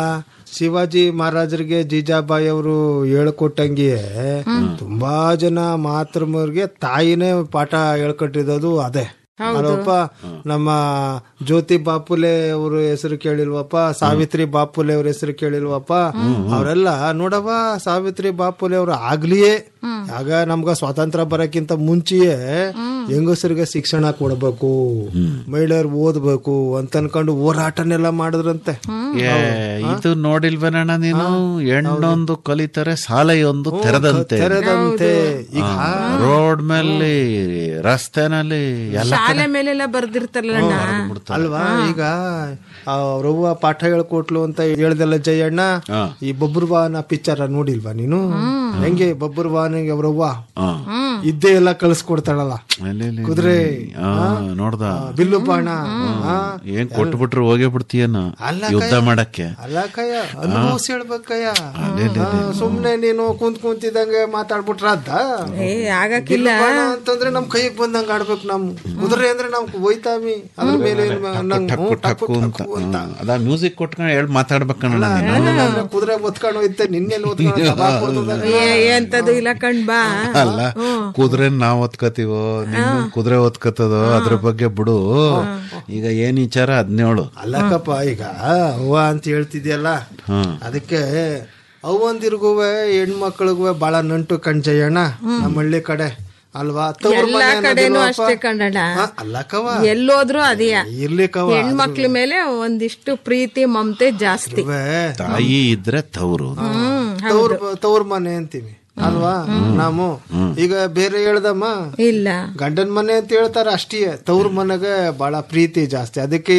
ಶಿವಾಜಿ ಮಹಾರಾಜರಿಗೆ ಜೀಜಾಬಾಯಿ ಅವರು ಹೇಳ್ಕೊಟ್ಟಂಗಿಯೇ ತುಂಬಾ ಜನ ಮಾತೃಮರಿಗೆ ತಾಯಿನೇ ಪಾಠ ಹೇಳ್ಕೊಟ್ಟಿರೋದು ಅದೇ ಅಲ್ವಪ್ಪ ನಮ್ಮ ಜ್ಯೋತಿ ಬಾಪುಲೆ ಅವ್ರ ಹೆಸರು ಕೇಳಿಲ್ವಪ್ಪ ಸಾವಿತ್ರಿ ಬಾಪುಲೆ ಅವ್ರ ಹೆಸರು ಕೇಳಿಲ್ವಪ್ಪ ಅವರೆಲ್ಲ ನೋಡವ್ವ ಸಾವಿತ್ರಿ ಬಾಪುಲೆ ಅವ್ರು ಆಗ್ಲಿಯೇ ಆಗ ನಮ್ಗ ಸ್ವಾತಂತ್ರ್ಯ ಬರಕ್ಕಿಂತ ಮುಂಚೆಯೇ ಹೆಂಗಸರಿಗೆ ಶಿಕ್ಷಣ ಕೊಡ್ಬೇಕು ಮಹಿಳೆಯರು ಓದ್ಬೇಕು ಅಂತ ಅನ್ಕೊಂಡು ಹೋರಾಟನೆಲ್ಲ ಮಾಡಿದ್ರಂತೆ ಏ, ಇದು ನೋಡಿಲ್ವೇನಣ್ಣ ನೀನು ಹೆಣ್ಣೊಂದು ಕಲಿತರೆ ಸಾಲೆಯೊಂದು ತೆರೆದಂತೆ ತೆರೆದಂತೆ ಈಗ ರೋಡ್ ಮೇಲೆ ರಸ್ತೆನಲ್ಲಿ ಎಲ್ಲ ಶಾಲೆ ಮೇಲೆಲ್ಲ ಬರ್ದಿರ್ತಾರಲ್ಲ ಅಲ್ವಾ ಈಗ ಅವ್ರವ್ವ ಪಾಠ ಹೇಳ್ಕೊಟ್ಲು ಅಂತ ಹೇಳ್ದಲ್ಲ ಜಯಣ್ಣ ಈ ಬಬ್ರುವಾನ ಪಿಕ್ಚರ್ ನೋಡಿಲ್ವಾ ನೀನು ಹೆಂಗೆ ಬಬ್ರುವಾನಿಗೆ ಅವ್ರವ್ವ ಇದ್ದೇ ಎಲ್ಲ ಕಳ್ಸ್ಕೊಡ್ತಾಳಲ್ಲ ಅಲ್ಲಿ, ಅಲ್ಲಿ, ಕುದುರೆ ಆ, ನೋಡ್ದ ಬಿಲ್ಲು ಬಾಣ ಆ, ಏನ್ ಕೊಟ್ಬಿಟ್ರು ಹೋಗೇ ಬಿಡ್ತೀಯನ ಅಲ್ಲ ಯುದ್ಧ ಕಯ್ಯ. ಮಾಡಕ್ಕೆ ಅಲ್ಲ ಕಯ್ಯ ಅನುಭವಿಸಿ ಹೇಳ್ಬೇಕಯ್ಯ ಆ, ಸುಮ್ನೆ ನೀನು ಕುಂತ್ ಕುಂತಿದಂಗೆ ಮಾತಾಡ್ಬಿಟ್ರ ಅದ್ದ ಏ ಆಗಕ್ಕಿಲ್ಲ ಬಿಲ್ಲು ಬಾಣ ಅಂತಂದ್ರೆ ನಮ್ ಕೈಗೆ ಬಂದಂಗ ಆಡ್ಬೇಕು ನಮ್ ಕುದುರೆ ಅಂದ್ರೆ ನಾವ್ ಒಯ್ತಾಮಿ ಅದ್ರ ಮೇಲೆ ಏನ್ ನಂಗ್ ಟಕ್ಕು ಹ್ಞೂ, ಟಕ್ಕು, ಟಕ್ಕು ಅಂತ ಹ್ಮ್. ಅದ ಮ್ಯೂಸಿಕ್ ಕೊಟ್ಕೊಂಡು ಹೇಳ್ ಮಾತಾಡ್ಬೇಕಣ್ಣ ನೀನು ನಾನು ಕುದುರೆ ಒತ್ಕೊಂಡು ಹೋಯ್ತೆ ನಿನ್ನೆಲ್ಲಿ ಒತ್ಕೊಂಡು ತಬಾಕ್ ಹೊಡ್ದದ. ಏ ಎಂತದು ಇಲ್ಲ ಕಣ್ ಬಾ ಅಲ್ಲ ಕುದುರೆ ನಾವ್ ಒತ್ಕೋತೀವೋ ನಿನ್ನ ಕುದುರೆ ಒತ್ಕೋತದೋ ಅದ್ರ ಬಗ್ಗೆ ಬಿಡು ಈಗ ಏನ್ ವಿಚಾರ ಹದಿನೇಳು ಅಲ್ಲಕ್ಕಪ್ಪ ಈಗ ಅವ್ವ ಅಂತ ಹೇಳ್ತಿದ್ಯಲ್ಲ ಅದಕ್ಕೆ ಅವ್ವಂದಿರ್ಗುವೆ ಹೆಣ್ಮಕ್ಳಿಗುವೆ ಬಹಳ ನಂಟು ಕಣ್ಜಯ್ಯಣ್ಣ ನಮ್ಮ ಹಳ್ಳಿ ಕಡೆ ಅಲ್ವಾ ತವ್ರ ಎಲ್ಲಾ ಮನೆ ಕಡೆನೂ ಅನ್ನೋದಿಲ್ವಪ್ಪ? ಅಷ್ಟೇ ಕಣಣ್ಣ ಆ, ಅಲ್ಲಕ್ಕವ ಎಲ್ಲೋದ್ರು ಅದೇಯ ಇರ್ಲಿಕ್ಕವ ಹೆಣ್ಮಕ್ಳ ಮೇಲೆ ಒಂದಿಷ್ಟು ಪ್ರೀತಿ ಮಮತೆ ಜಾಸ್ತಿ ತಾಯಿ ಇದ್ರೆ ತವರು ತವ್ರ ತವ್ರ ಮನೆ ಅಂತೀವಿ ಅಲ್ವಾ ನಾವು ಈಗ ಬೇರೆ ಹೇಳ್ದಮ್ಮ ಇಲ್ಲ ಗಂಡನ ಮನೆ ಅಂತ ಹೇಳ್ತಾರ ಅಷ್ಟೇ ತವ್ರ ಮನೆಗೆ ಬಹಳ ಪ್ರೀತಿ ಜಾಸ್ತಿ ಅದಕ್ಕೆ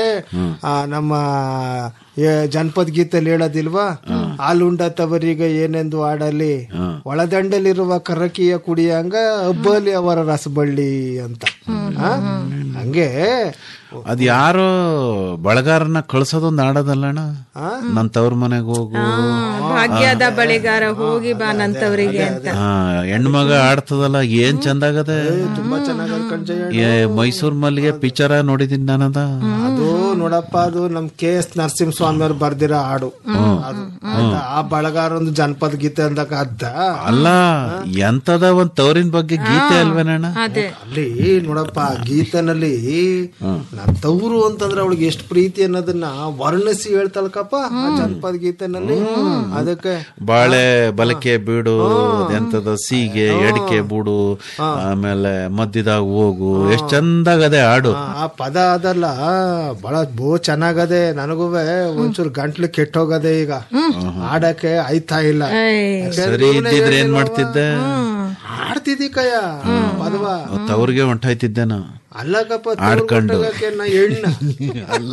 ಆ, ನಮ್ಮ ಏ, ಜನಪದ ಗೀತೆಯಲ್ಲಿ ಹೇಳೋದಿಲ್ವಾ ಹಾಲುಂಡ ತವರಿಗೆ ಏನೆಂದು ಆಡಲಿ ಒಳದಂಡಲಿರುವ ಕರಕಿಯ ಕುಡಿಯಂಗ ಹಬ್ಬಲಿ ಅವರ ರಸಬಳ್ಳಿ ಅಂತ ಆ? ಹಂಗೆ ಅದ್ ಯಾರೋ ಬಳಗಾರನ ಕಳ್ಸೋದೊಂದು ಆಡೋದಲ್ಲಣ್ಣ ನನ್ ತವ್ರ ಮನೆಗೆ ಹೋಗು ಭಾಗ್ಯದ ಬಳೆಗಾರ ಹೋಗಿ ಬಾ ನಂತವರಿಗೆ ಅಂತ ಆ, ಹೆಣ್ಮಗ ಆಡ್ತದಲ್ಲ ಏನ್ ಚಂದಾಗದೆ ತುಂಬಾ ಚೆನ್ನಾಗಿ ಕಣ್ಜಯ್ಯ ಏ ಮೈಸೂರ್ ಮಲ್ಲಿಗೆ ಪಿಕ್ಚರ ನೋಡಿದೀನಿ ನಾನದ ಅದು ನೋಡಪ್ಪ ಅದು ನಮ್ ಕೆ ಎಸ್ ನರಸಿಂಹಸ್ವಾಮಿ ಅವ್ರು ಬರ್ದಿರೋ ಹಾಡು ಅದು ಆಯ್ತಾ? ಆ ಬಳಗಾರ ಒಂದು ಜನಪದ ಗೀತೆ ಅಂದಾಗ ಅದ್ದ ಅಲ್ಲ ಎಂತದ ಒಂದ್ ತವರಿನ ಬಗ್ಗೆ ಗೀತೆ ಅಲ್ವೇನಣ್ಣ ಅದೇ ಅಲ್ಲಿ ನೋಡಪ್ಪ ಆ ಗೀತೆನಲ್ಲಿ ನನ್ ತವ್ರು ಅಂತಂದ್ರೆ ಅವಳಿಗೆ ಎಷ್ಟು ಪ್ರೀತಿ ಅನ್ನೋದನ್ನ ವರ್ಣಿಸಿ ಹೇಳ್ತಾಳಕಪ್ಪ ಆ ಜನಪದ ಗೀತೆನಲ್ಲಿ ಅದಕ್ಕೆ ಬಾಳೆ ಬಲಕೆ ಬೀಡು ಎಂತದ ಸೀಗೆ ಎಡಿಕೆ ಬೂಡು ಆಮೇಲೆ ಮಧ್ಯದಾಗ ಹೋಗು ಎಷ್ಟ್ ಚಂದಾಗದೆ ಹಾಡು ಆ, ಆ ಪದ ಅದಲ್ಲ ಬಹಳ ಬೋ ಚೆನ್ನಾಗದೆ ನನಗುವೆ ಒಂಚೂರು ಗಂಟ್ಲು ಕೆಟ್ಟೋಗದೆ ಈಗ ಆಡಕ್ಕೆ ಆಯ್ತಾ ಇಲ್ಲ ಯಾಕಂದ್ರೆ ಸರಿ ಇವ್ನೇ ಇದ್ದಿದ್ರೆ ಏನ್ ಹೇಳಿಲ್ವಪ್ಪ? ಮಾಡ್ತಿದ್ದೆ ಆಡ್ತಿದ್ದಿ ಕಯ್ಯ ಪದವ ತವ್ರಿಗೆ ಹೊಂಟಾಯ್ತಿದ್ದೇನ ಅಲ್ಲಕಪ್ಪ ಆಡ್ಕೊಂಡು. ನಾ ಹೆಣ್ಣ ಅಲ್ಲ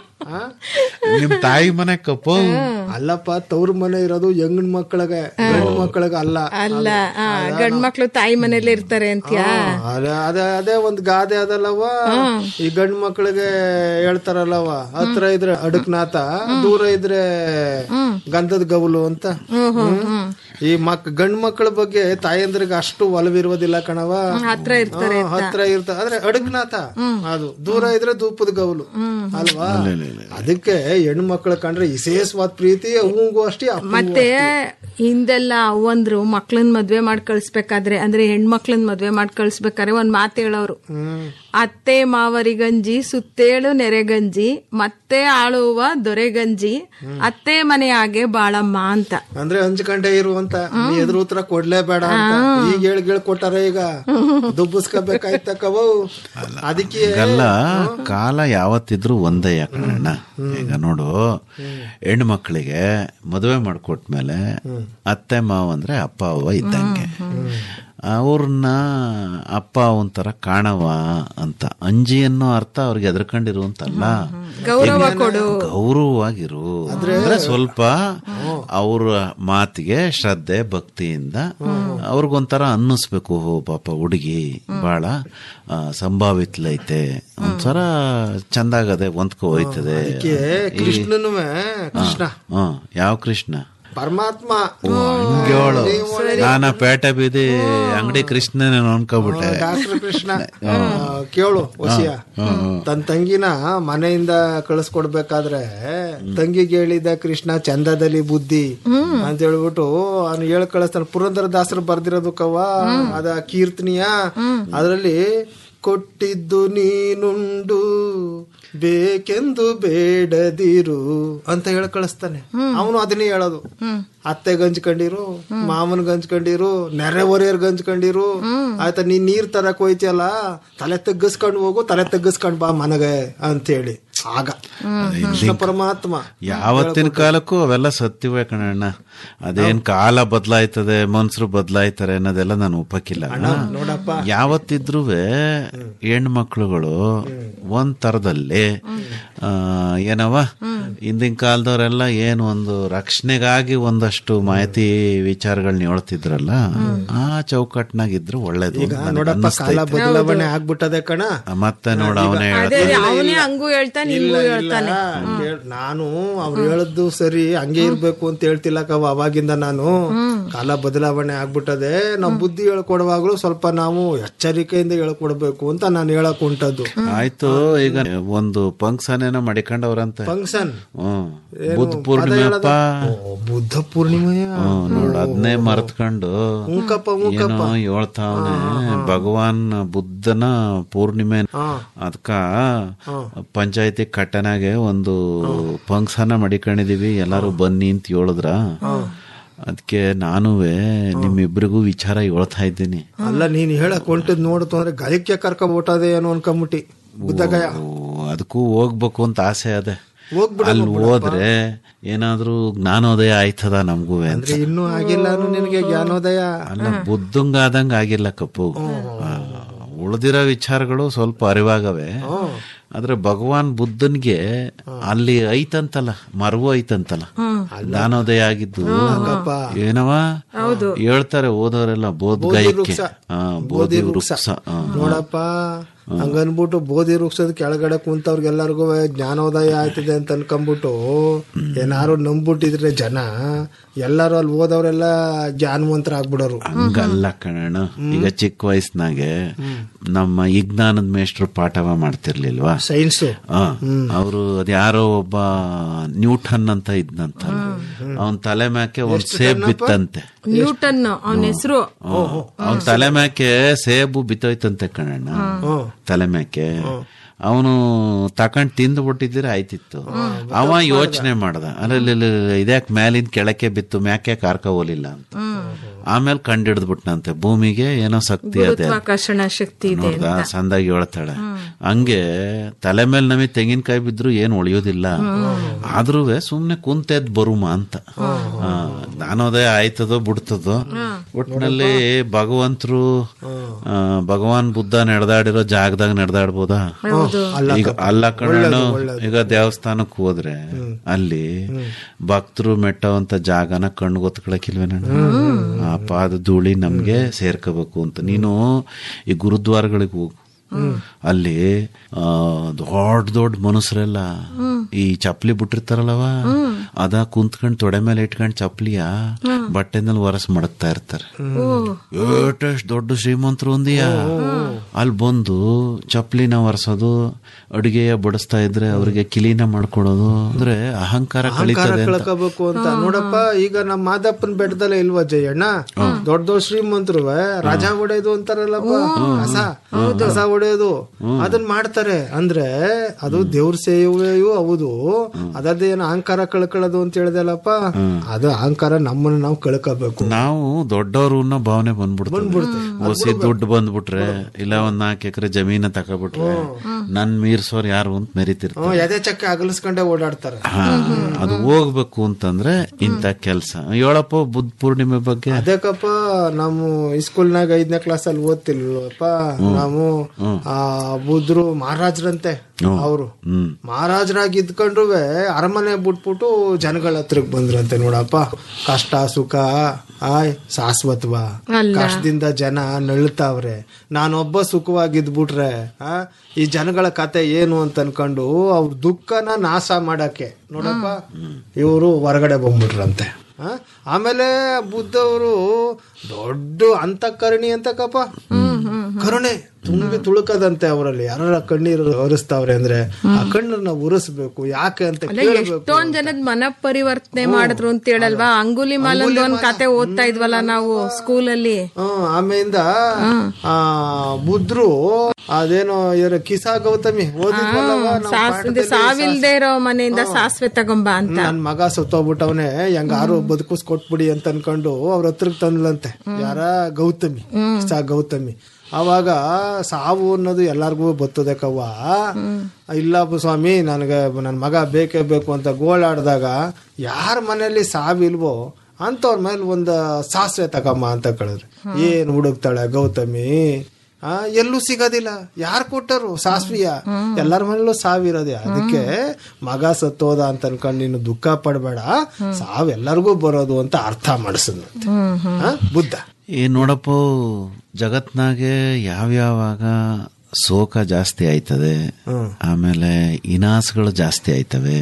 ನಿಮ್ ತಾಯಿ ಮನೆ ಕಪ್ಪು ಅಲ್ಲಪ್ಪ ತವ್ರ ಮನೆ ಇರೋದು ಹೆಂಗನ್ ಮಕ್ಕಳಿಗೆ ಗಂಡ್ ಮಕ್ಕಳಿಗೆ ಅಲ್ಲ ಅಲ್ಲ ಆ, ಗಂಡ್ ಮಕ್ಳು ತಾಯಿ ಮನೇಲಿ ಇರ್ತಾರೆ ಅಂತ್ಯಾ ಅದೇ ಅದೇ ಅದೇ ಒಂದ್ ಗಾದೆ ಅದಲ್ಲವ ಈ ಗಂಡ್ ಮಕ್ಕಳಿಗೆ ಹೇಳ್ತಾರಲ್ಲವ ಹತ್ರ ಇದ್ರೆ ಅಡಕ್ನಾಥ ದೂರ ಇದ್ರೆ ಗಂಧದ ಗೌಲು ಅಂತ ಹ್ಮ್. ಈ ಮಕ್ ಗಂಡ್ ಮಕ್ಕಳ ಬಗ್ಗೆ ತಾಯಂದ್ರಿಗೆ ಅಷ್ಟು ಒಲವಿರುವುದಿಲ್ಲ ಕಣವ ಹತ್ರ ಇರ್ತಾರೆ ಹಾ, ಹತ್ರ ಇರ್ತಾರೆ ಆದ್ರೆ ಅಡಗ್ನಾಥ ಅದು ದೂರ ಇದ್ರೆ ಧೂಪದ ಗೌಲು ಅಲ್ವಾ ಅದಕ್ಕೆ ಹೆಣ್ಣು ಮಕ್ಕಳ ಕಂಡ್ರೆ ವಿಶೇಷವಾದ ಪ್ರೀತಿ ಅವಂಗೂ ಅಷ್ಟೇ ಅಪ್ಪಂಗೂ ಮತ್ತೆ ಅಷ್ಟೇ. ಹಿಂದೆಲ್ಲ ಅವ್ವಂದ್ರು ಮಕ್ಳನ್ ಮದ್ವೆ ಮಾಡಿ ಕಳಿಸ್ಬೇಕಾದ್ರೆ ಅಂದ್ರೆ ಹೆಣ್ಮಕ್ಳನ್ ಮದ್ವೆ ಮಾಡಿ ಕಳಿಸ್ಬೇಕಾದ್ರೆ ಒಂದ್ ಮಾತು ಹೇಳೋರು ಅತ್ತೆ ಮಾವರಿಗಂಜಿ ಸುತ್ತೇಳು ನೆರೆಗಂಜಿ ಮತ್ತೆ ಆಳುವ ದೊರೆಗಂಜಿ ಅತ್ತೆ ಮನೆಯಾಗೆ ಬಾಳಮ್ಮ ಅಂತ ಅಂದ್ರೆ ಹಂಚ್ಕಂಡೆ ಇರು ಅಂತ ನೀ ಎದುರು ಉತ್ತರ ಕೊಡ್ಲೇಬೇಡ ಅಂತ ಈಗ ಹೇಳ್ ಗಿಳ್ ಕೊಟ್ಟಾರ ಈಗ ದುಬ್ಬಿಸ್ಕೋಬೇಕಾಯ್ತಕ್ಕವು ಅದಕ್ಕೆ ಈಗೆಲ್ಲ ಕಾಲ ಯಾವತ್ತಿದ್ರು ಒಂದೇ ಯಾಕಣ್ಣ ಈಗ ನೋಡು ಹೆಣ್ಣು ಮಕ್ಕಳಿಗೆ ಮದುವೆ ಮಾಡ್ಕೊಟ್ಮೇಲೆ ಅತ್ತೆ ಮಾವ ಅಂದ್ರೆ ಅಪ್ಪ ಅವ್ವ ಇದ್ದಂಗೆ ಅವ್ರನ್ನ ಅಪ್ಪ ಒಂಥರ ಕಾಣವ ಅಂತ ಅಂಜಿ ಅನ್ನೋ ಅರ್ಥ ಅವ್ರಿಗೆ ಎದ್ರಕೊಂಡಿರುವಂತಲ್ಲ ಗೌರವ ಕೊಡು ಗೌರವವಾಗಿರು ಅಂದ್ರೆ ಸ್ವಲ್ಪ ಅವ್ರ ಮಾತಿಗೆ ಶ್ರದ್ಧೆ ಭಕ್ತಿಯಿಂದ ಅವ್ರಿಗೊಂಥರ ಅನ್ನಿಸ್ಬೇಕು ಹೋ ಪಾಪ ಹುಡುಗಿ ಬಹಳ ಆ, ಸಂಭಾವಿತ್ಲೈತೆ ಒಂಥರ ಚಂದಾಗದೆ ಹೊಂದ್ಕೊ ಹೋಯ್ತದೆ ಅದಕ್ಕೆ ಕೃಷ್ಣನು ಕೃಷ್ಣ ಹ್ಮ್ ಯಾವ ಕೃಷ್ಣ ಪರಮಾತ್ಮ ಹಂಗೇಳು ನಾನ ಪೇಟೆ ಬೀದಿ ಅಂಗಡಿ ಕೃಷ್ಣನೇ ಅನ್ಕೋಬಿಟ್ಟೆ ಡಾಕ್ಟರ್ ಕೃಷ್ಣ ಆ, ಕೇಳು ವಸಿಯ ತನ್ನ ತಂಗಿನ ಮನೆಯಿಂದ ಕಳಿಸ್ಕೊಡ್ಬೇಕಾದ್ರೆ ತಂಗಿಗೆ ಹೇಳಿದ ಕೃಷ್ಣ ಚಂದದಲ್ಲಿ ಬುದ್ಧಿ ಅಂತ ಹೇಳ್ಬಿಟ್ಟು ಅವ್ನು ಹೇಳಿ ಕಳಿಸ್ತಾನೆ ಪುರಂದರ ದಾಸರು ಬರ್ದಿರೋದು ಕವ ಅದ ಕೀರ್ತನಿಯ ಅದರಲ್ಲಿ ಕೊಟ್ಟಿದ್ದು ನೀನುಂಡು ಬೇಕೆಂದು ಬೇಡದಿರು ಅಂತ ಹೇಳಿ ಕಳಿಸ್ತಾನೆ ಅವನು ಅದನ್ನೇ ಹೇಳೋದು ಅತ್ತೆ ಗಂಜ್ಕೊಂಡಿರು ಮಾಮನ್ ಗಂಜ್ಕೊಂಡಿರು ನೆರೆ ಹೊರೆಯರ್ ಗಂಜ್ಕೊಂಡಿರು ಆಯ್ತಾ ನೀನ್ ನೀರ್ ತರಕ್ ಹೋಯ್ತಿಯಲ್ಲ ತಲೆ ತಗ್ಗಿಸ್ಕೊಂಡ್ ಹೋಗು ತಲೆ ತಗ್ಗಿಸ್ಕೊಂಡ್ ಬಾ ಮನಗೆ ಅಂತ ಹೇಳಿ ಆಗ ಕೃಷ್ಣ ಪರಮಾತ್ಮ ಯಾವತ್ತಿನ ಕಾಲಕ್ಕೂ ಅವೆಲ್ಲ ಸತ್ಯವೇ ಕಣಣ್ಣ ಅದೇನ್ ಕಾಲ ಬದಲಾಯ್ತದೆ ಮನ್ಸರು ಬದಲಾಯ್ತಾರೆ ಅನ್ನೋದೆಲ್ಲ ನಾನು ಒಪ್ಪಕ್ಕಿಲ್ಲ ನೋಡಪ್ಪ ಯಾವತ್ತಿದ್ರೂ ಹೆಣ್ಮಕ್ಳುಗಳು ಒಂದ್ ತರದಲ್ಲಿ ಆ, ಏನವ ಹಿಂದಿನ ಕಾಲದವರೆಲ್ಲ ಏನು ಒಂದು ರಕ್ಷಣೆಗಾಗಿ ಒಂದಷ್ಟು ಮಾಹಿತಿ ವಿಚಾರಗಳನ್ನ ಹೇಳ್ತಿದ್ರಲ್ಲ ಆ ಚೌಕಟ್ನಾಗಿದ್ರು ಒಳ್ಳೇದು ಈಗ ನನಗ್ ನೋಡಪ್ಪ ಅನ್ನಿಸ್ತೈತೆ. ಕಾಲ ಬದಲಾವಣೆ ಆಗ್ಬಿಟ್ಟದೆ ಕಣ ಮತ್ತೆ ನೋಡ ಅವನೇ ಅದೇ ಹೇಳ್ತಾನೆ ಅವನೇ ಹಂಗೂ ಹೇಳ್ತಾನೆ ಇಲ್ಲ ಹಿಂಗೂ ಇಲ್ಲ ಹೇಳ್ತಾನೆ ಕೇಳ್- ನಾನು ಅವ್ರು ಹೇಳದ್ದು ಸರಿ ಹಂಗೆ ಇರ್ಬೇಕು ಅಂತ ಹೇಳ್ತಿಲ್ಲ ಕವ ಅವಾಗಿಂದ ನಾನು ಕಾಲ ಬದಲಾವಣೆ ಆಗ್ಬಿಟ್ಟದೆ ನಾವು ಬುದ್ಧಿ ಹೇಳ್ಕೊಡುವಾಗ್ಲೂ ಸ್ವಲ್ಪ ನಾವು ಎಚ್ಚರಿಕೆಯಿಂದ ಹೇಳ್ಕೊಡ್ಬೇಕು ಅಂತ ನಾನು ಹೇಳಕ್ ಹೊಂಟದ್ದು ಆಯ್ತು ಈಗ ಒಂದು ಫಂಕ್ಷನ್ ಏನೋ ಮಾಡಿಕೊಂಡವ್ರಂತೆ ಫಂಕ್ಷನ್ ಹ್ಮ್ ಬುದ್ಧ ಪೂರ್ಣಿಮೆಪ್ಪ ಬುದ್ಧ ಪೂರ್ಣಿಮೆಯ ಹ್ಮ್ ನೋಡ್ ಅದನ್ನೇ ಮರ್ತ್ಕೊಂಡು ಮೂಕಪ್ಪ ಏನೋ ಹೇಳ್ತಾವನೆ ಭಗವಾನ್ ಬುದ್ಧನ ಪೂರ್ಣಿಮೆ ಅದಕ್ಕ ಪಂಚಾಯತಿ ಕಟ್ಟನಾಗೆ ಒಂದು ಫಂಕ್ಷನ್ ಮಡಿಕೊಂಡಿದೀವಿ ಎಲ್ಲಾರು ಬನ್ನಿ ಅಂತ ಹೇಳಿದ್ರ ಅದಕ್ಕೆ ನಾನುವೆ ನಿಮ್ಮಿಬ್ರಿಗೂ ವಿಚಾರ ಹೇಳ್ತಾ ಇದ್ದೀನಿ ಅಲ್ಲ ನೀನ್ ಹೇಳಕ್ ಹೊಂಟದ್ ನೋಡ್ತು ಅಂದ್ರೆ ಗಾಯಕ್ಕೆ ಕರ್ಕೊಂಡ್ಬಿಟ್ಟದೆ ಏನೋ ಅನ್ಕೊಂಬಿಟ್ಟಿ ಬುದ್ಧಗಯ ಓ, ಅದಕ್ಕೂ ಹೋಗ್ಬೇಕು ಅಂತ ಆಸೆ ಅದೆ ಹೋಗ್ಬಿಡಮ್ಮ ಅಲ್ಲಿ ಹೋದ್ರೆ ಏನಾದ್ರೂ ಜ್ಞಾನೋದಯ ಆಯ್ತದ ನಮಗೂ ಅಂತ ಅಂದ್ರೆ ಇನ್ನೂ ಆಗಿಲ್ಲ ನಿನಗೆ ಜ್ಞಾನೋದಯ ಅಲ್ಲ ಬುದ್ಧಂಗಾದಂಗ ಆಗಿಲ್ಲ ಕಪ್ಪು ಆ, ಉಳ್ದಿರೋ ವಿಚಾರಗಳು ಸ್ವಲ್ಪ ಅರಿವಾಗವೆ ಆದ್ರೆ ಭಗವಾನ್ ಬುದ್ಧನ್ಗೆ ಅಲ್ಲಿ ಐತಂತಲ್ಲ ಮರವು ಐತಂತಲ್ಲ ಜ್ಞಾನೋದಯ ಆಗಿದ್ದು ಏನವ ಹೇಳ್ತಾರೆ ಓದೋರೆಲ್ಲ ಬೋಧ್ ಗಾಯಕ್ಕೆ ಆ, ಬೋಧಿ ವೃಕ್ಷ ಆ. ನೋಡಪ್ಪ ಹಂಗನ್ಬಿಟ್ಟು ಬೋಧಿ ವೃಕ್ಷದ ಕೆಳಗಡೆ ಕುಂತವ್ರಿಗೆಲ್ಲರಿಗೂ ಜ್ಞಾನೋದಯ ಆಯ್ತದೆ ಅಂತ ಅನ್ಕೊಂಡ್ಬಿಟ್ಟು ಏನಾರು ನಂಬ್ಬಿಟ್ಟಿದ್ರೆ ಜನ ಎಲ್ಲರೂ ಅಲ್ಲಿ ಓದವ್ರೆಲ್ಲ ಜ್ಞಾನವಂತರ ಆಗ್ಬಿಡೋರು ಹಂಗಲ್ಲ ಕಣಣ್ಣ ಈಗ ಚಿಕ್ಕ ವಯಸ್ಸಿನಾಗೆ ನಮ್ಮ ವಿಜ್ಞಾನದ ಮೇಷ್ಟ್ರು ಪಾಠವ ಮಾಡ್ತಿರ್ಲಿಲ್ವಾ ಸೈನ್ಸ್ ಅವರು ಅದ್ಯಾರೋ ಒಬ್ಬ ನ್ಯೂಟನ್ ಅಂತ ಇದ್ನಂತ ಅವನ್ ತಲೆ ಮ್ಯಾಕೆ ಒಂದ್ ಸೇಬ್ ಬಿತ್ತಂತೆ ನ್ಯೂಟನ್ ಅವನ ಹೆಸರು ಅವನ್ ತಲೆ ಮ್ಯಾಕೆ ಸೇಬು ಬಿತ್ತೋಯ್ತಂತೆ ಕಣಣ್ಣ ತಲೆ ಮ್ಯಾಕೆ ಅವನು ತಕೊಂಡ್ ತಿಂದು ಬಿಟ್ಟಿದ್ರೆ ಆಯ್ತಿತ್ತು ಅವ ಯೋಚನೆ ಮಾಡ್ದ ಅಲ್ಲ ಇದ್ಯಾಕ್ ಮ್ಯಾಲಿಂದ ಕೆಳಕ್ಕೆ ಬಿತ್ತು ಮ್ಯಾಕೆ ಕಾರ್ಕ ಹೋಲಿಲ್ಲ ಅಂತ ಆಮೇಲೆ ಕಂಡಿಡ್ದ್ಬಿಟ್ನಂತೆ ಭೂಮಿಗೆ ಏನೋ ಶಕ್ತಿ ಅದೇ ಗುರುತ್ವಾಕರ್ಷಣ ಶಕ್ತಿ ಇದೆ ನೋಡ್ದ ಸಂದಾಗಿ ಹೇಳ್ತಾಳೆ ಹಂಗೆ ತಲೆ ಮೇಲೆ ನಮಗೆ ತೆಂಗಿನಕಾಯಿ ಬಿದ್ರು ಏನು ಉಳಿಯೋದಿಲ್ಲ ಆದ್ರೂ ಸುಮ್ನೆ ಕುಂತೆದ್ ಬರುಮ ಅಂತ ಆ, ಜ್ಞಾನೋದಯ ಆಯ್ತದೋ ಬಿಡ್ತದೋ ಒಟ್ನಲ್ಲಿ ಭಗವಂತರು ಆ, ಭಗವಾನ್ ಬುದ್ಧ ನಡೆದಾಡಿರೋ ಜಾಗದಾಗ ನಡೆದಾಡ್ಬೋದಾ ಈಗ ಅಲ್ಲ ಕಣ್ಣು ಈಗ ದೇವಸ್ಥಾನಕ್ಕೆ ಹೋದ್ರೆ ಅಲ್ಲಿ ಭಕ್ತರು ಮೆಟ್ಟವಂತ ಜಾಗನ ಕಣ್ಣು ಗೊತ್ಕೊಳಕಿಲ್ವೇನ ಆ ಪಾದ ಧೂಳಿ ನಮ್ಗೆ ಸೇರ್ಕೋಬೇಕು ಅಂತ ನೀನು ಈ ಗುರುದ್ವಾರಗಳಿಗೆ ಹೋಗು ಅಲ್ಲಿ ಆ, ದೊಡ್ಡ ದೊಡ್ಡ ಮನುಷ್ಯರೆಲ್ಲ ಈ ಚಪ್ಲಿ ಬಿಟ್ಟಿರ್ತಾರಲ್ಲವ ಅದ ಕುಂತ್ಕೊಂಡ್ ತೊಡೆ ಮೇಲೆ ಇಟ್ಕೊಂಡ್ ಚಪ್ಲಿಯ ಬಟ್ಟೆನಲ್ಲಿ ಒರಸ್ ಮಡಗ್ತಾ ಇರ್ತಾರೆ ಏಟೆಷ್ಟ್ ದೊಡ್ಡ ಶ್ರೀಮಂತರು ಒಂದಿಯ ಅಲ್ಲಿ ಬಂದು ಚಪ್ಲಿನ ಒರೆಸೋದು ಅಡುಗೆಯ ಬಡಿಸ್ತಾ ಇದ್ರೆ ಅವ್ರಿಗೆ ಕಿಲಿನ ಮಾಡ್ಕೊಡೋದು ಅಂದ್ರೆ ಅಹಂಕಾರ ಅಹಂಕಾರ ಕಳೀತದೆ ಅಂತ ಕಳ್ಕೋಬೇಕು ಅಂತ ನೋಡಪ್ಪ ಈಗ ನಮ್ಮ ಮಾದಪ್ಪನ ಬೆಟ್ಟದಲ್ಲ ಇಲ್ವಾ ಜಯಣ್ಣ ದೊಡ್ಡ ದೊಡ್ಡ ಶ್ರೀಮಂತರು ರಜಾ ಹೊಡೆಯೋದು ಅಂತಾರಲ್ಲಪ್ಪ ಕಸ ಕಸ ಹೊಡೆಯೋದು ಅದನ್ನ ಮಾಡ್ತಾರೆ ಅಂದ್ರೆ ಅದು ದೇವ್ರ ಸೇವೆಯೂ ಹೌದು ಅದರದ್ದು ಏನು ಅಹಂಕಾರ ಕಳ್ಕೊಳ್ಳೋದು ಅಂತ ಹೇಳ್ದಲ್ಲಪ್ಪ ಅದು ಅಹಂಕಾರ ನಮ್ಮನ್ನ ನಾವು ಕಳ್ಕೋಬೇಕು ನಾವು ದೊಡ್ಡವರು ಅನ್ನೋ ಭಾವನೆ ಬಂದ್ಬಿಡ್ತದೆ ಹೊಸಿ ದುಡ್ಡು ಬಂದ್ಬಿಟ್ರೆ ಇಲ್ಲ ಒಂದ್ ನಾಲ್ಕು ಎಕರೆ ಜಮೀನ ತಕೊಬಿಟ್ರೆ ನನ್ ಮೀರ್ಸೋರ್ ಯಾರು ಅಂತ ಮೆರಿತಿರ್ತಾರೆ ಹ್ಮ್, ಎದೆ ಚಕ್ಕೆ ಅಗಲಿಸ್ಕೊಂಡೆ ಓಡಾಡ್ತಾರೆ ಹಾ ಅದು ಹೋಗ್ಬೇಕು ಅಂತಂದ್ರೆ ಇಂತ ಕೆಲ್ಸ ಹೇಳಪ್ಪ ಬುದ್ಧ ಪೂರ್ಣಿಮೆ ಬಗ್ಗೆ ಅದಕ್ಕಪ್ಪ ನಾವು ಸ್ಕೂಲ್ನಾಗ ಐದನೇ ಕ್ಲಾಸ್ ಅಲ್ಲಿ ಓದ್ತಿಲ್ವಪ್ಪ ನಾವು ಆ ಬುದ್ಧರು ಮಹಾರಾಜರಂತೆ ಅವರು ಹ್ಮ್ ಮಹಾರಾಜರಾಗಿ ಇದ್ಕೊಂಡ್ರು ಅರಮನೆ ಬಿಟ್ಬಿಟ್ಟು ಜನಗಳ ಹತ್ರಕ್ ಬಂದ್ರಂತೆ ನೋಡಪ್ಪ ಕಷ್ಟ ಸುಖ ಆಯ್ ಶಾಶ್ವತವ ಕಷ್ಟದಿಂದ ಜನ ನಳ್ತಾವ್ರೆ ನಾನೊಬ್ಬ ಸುಖವಾಗಿದ್ಬಿಟ್ರೆ ಆ ಈ ಜನಗಳ ಕತೆ ಏನು ಅಂತ ಅನ್ಕೊಂಡು ಅವ್ರ ದುಃಖನ ನಾಶ ಮಾಡಕ್ಕೆ ನೋಡಪ್ಪ ಇವರು ಹೊರಗಡೆ ಬಂದ್ಬಿಟ್ರಂತೆ ಆ? ಆಮೇಲೆ ಬುದ್ಧವರು ದೊಡ್ಡ ಅಂತಃಕರಣಿ ಅಂತ ಕಪ್ಪ ಕರುಣೆ ತುಂಬಿ ತುಳುಕದಂತೆ ಅವರಲ್ಲಿ ಯಾರ ಕಣ್ಣೀರು ಒರೆಸ್ತಾವ್ರೆ ಅಂದ್ರೆ ಆ ಕಣ್ಣನ್ನ ಉರಿಸ್ಬೇಕು ಯಾಕೆ ಅಂತ ಅಲ್ಲ ಕೇಳ್ಬೇಕು ಎಷ್ಟೊಂದ್ ಜನದ ಮನ ಪರಿವರ್ತನೆ ಮಾಡಿದ್ರು ಅಂತ ಹೇಳಲ್ವಾ ಅಂಗುಲಿ ಮಾಲಂದು ಒಂದ್ ಕತೆ ಓದ್ತಾ ಇದ್ವಲ್ಲ ನಾವು ಸ್ಕೂಲಲ್ಲಿ ಹ್ಮ್ ಆಮೇಲಿಂದ ಆ ಬುದ್ಧರು ಅದೇನೋ ಇವ್ರ ಕಿಸಾ ಗೌತಮಿ ಓದಿದ್ವಲ್ಲವ ನಾವು ಪಾಠದಲ್ಲಿ ಸಾವಿಲ್ದೇ ಇರೋ ಮನೆಯಿಂದ ಸಾಸಿವೆ ತಗೊಂಬ ಅಂತ ನನ್ ಮಗ ಸತ್ತೋಗ್ಬಿಟ್ಟವನೆ ಹೆಂಗಾರು ಬದುಕಿಸ್ ಕೊಟ್ಬಿಡಿ ಅಂತ ಅನ್ಕೊಂಡು ಅವ್ರ ಹತ್ರಕ್ ತಂದ್ಲಂತೆ ಯಾರ ಗೌತಮಿ ಕಿಸಾ ಗೌತಮಿ ಅವಾಗ ಸಾವು ಅನ್ನೋದು ಎಲ್ಲಾರ್ಗೂ ಬರ್ತದೆ ಕವ್ವ ಇಲ್ಲಪ್ಪ ಸ್ವಾಮಿ ನನಗೆ ನನ್ನ ಮಗ ಬೇಕೇ ಬೇಕು ಅಂತ ಗೋಳಾಡ್ದಾಗ ಯಾರ ಮನೆಯಲ್ಲಿ ಸಾವಿಲ್ವೋ ಅಂತವ್ರ ಮೇಲೆ ಒಂದು ಸಾಸಿವೆ ತಗಮ್ಮ ಅಂತ ಕೇಳಿದ್ರು ಏನ್ ಹುಡುಕ್ತಾಳೆ ಗೌತಮಿ ಆ ಎಲ್ಲೂ ಸಿಗೋದಿಲ್ಲ ಯಾರು ಕೊಟ್ಟರು ಸಾಸ್ವಿಯ ಎಲ್ಲರ ಮನೇಲೂ ಸಾವಿರೋದೆ ಅದಕ್ಕೆ ಮಗ ಸತ್ತೋದ ಅಂತ ಅನ್ಕೊಂಡು ನೀನು ದುಃಖ ಪಡಬೇಡ ಸಾವ್ ಎಲ್ಲರಿಗೂ ಬರೋದು ಅಂತ ಅರ್ಥ ಮಾಡಿಸಿದ್ನಂತೆ ಆ, ಬುದ್ಧ ಈ ನೋಡಪ್ಪ ಜಗತ್ನಾಗೆ ಯಾವ್ಯಾವಾಗ ಶೋಕ ಜಾಸ್ತಿ ಆಯ್ತದೆ ಆಮೇಲೆ ಇನಾಸಗಳು ಜಾಸ್ತಿ ಆಯ್ತವೆ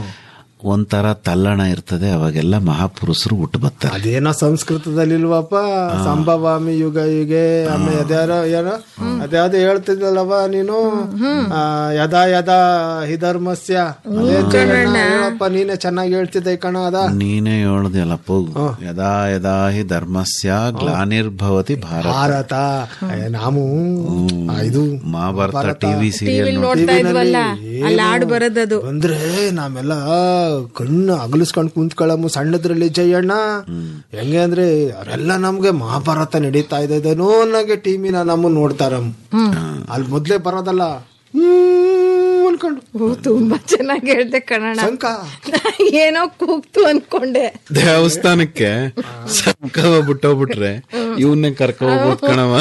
ಒಂಥರ ತಲ್ಲಣ ಇರ್ತದೆ ಅವಾಗೆಲ್ಲ ಮಹಾಪುರುಷರು ಹುಟ್ಟು ಬರ್ತಾರೆ ಅದೇನೋ ಸಂಸ್ಕೃತದಲ್ಲಿ ಇಲ್ವಪ್ಪ ಸಂಭವಾಮಿ ಯುಗ ಯುಗೆ ಆಮೇಲೆ ಅದ್ಯಾರೋ ಏನೋ ಅದ್ಯಾವ್ದು ಹೇಳ್ತಿದ್ಲಲ್ಲವ ನೀನು ಆ, ಯದಾ ಯದಾ ಹಿ ಧರ್ಮಸ್ಯ ಅದೇ ಜಯಣ್ಣ, ಹೇಳಪ್ಪ ನೀನೇ ಚೆನ್ನಾಗಿ ಹೇಳ್ತಿದ್ದೆ ಕಣ ಅದ ನೀನೇ ಹೇಳ್ದಲ್ಲಪ್ಪ ಯದಾ ಯದಾ ಹಿ ಧರ್ಮಸ್ಯ ಗ್ಲಾನಿರ್ಭವತಿ ಭಾರತ ಭಾರತ ಏ, ನಾವು ಆ, ಇದು ಮಹಾಭಾರತ ಟಿವಿ ಸೀರಿಯಲ್ ನೋಡ್ತಾ ಇದ್ವಲ್ಲ ಅಲ್ಲಿ ಹಾಡು ಬರೋದದು ಅಂದ್ರೆ ನಾವೆಲ್ಲ ಕಣ್ಣು ಅಗಲಿಸ್ಕೊಂಡ್ ಕುಂತ್ಕೊಳ್ಳಮ್ಮ ಸಣ್ಣದ್ರಲ್ಲಿ ಜಯಣ್ಣ ಹೆಂಗೆ ಅಂದ್ರೆ ಅವರೆಲ್ಲ ನಮ್ಗೆ ಮಹಾಭಾರತ ನಡೀತಾ ಇದ್ದೇನೋ ಅನ್ನೋಗೆ ಟೀಮಿನ ನಮ್ಮ ನೋಡ್ತಾರಮ್ಮ ಅಲ್ಲಿ ಮೊದ್ಲೇ ಬರೋದಲ್ಲ ಹ್ಮ್ ಅನ್ಕೊಂಡು ಓ, ತುಂಬಾ ಚೆನ್ನಾಗಿ ಹೇಳ್ದೆ ಕಣಣ್ಣ ಶಂಕ ಏನೋ ಕೂಗ್ತು ಅನ್ಕೊಂಡೆ ದೇವಸ್ಥಾನಕ್ಕೆ ಸಂಕವ ಬಿಟ್ಟೋಗ್ಬಿಟ್ರೆ ಇವನ್ನೇ ಕರ್ಕೊ ಹೋಗ್ಬೋದು ಕಣವ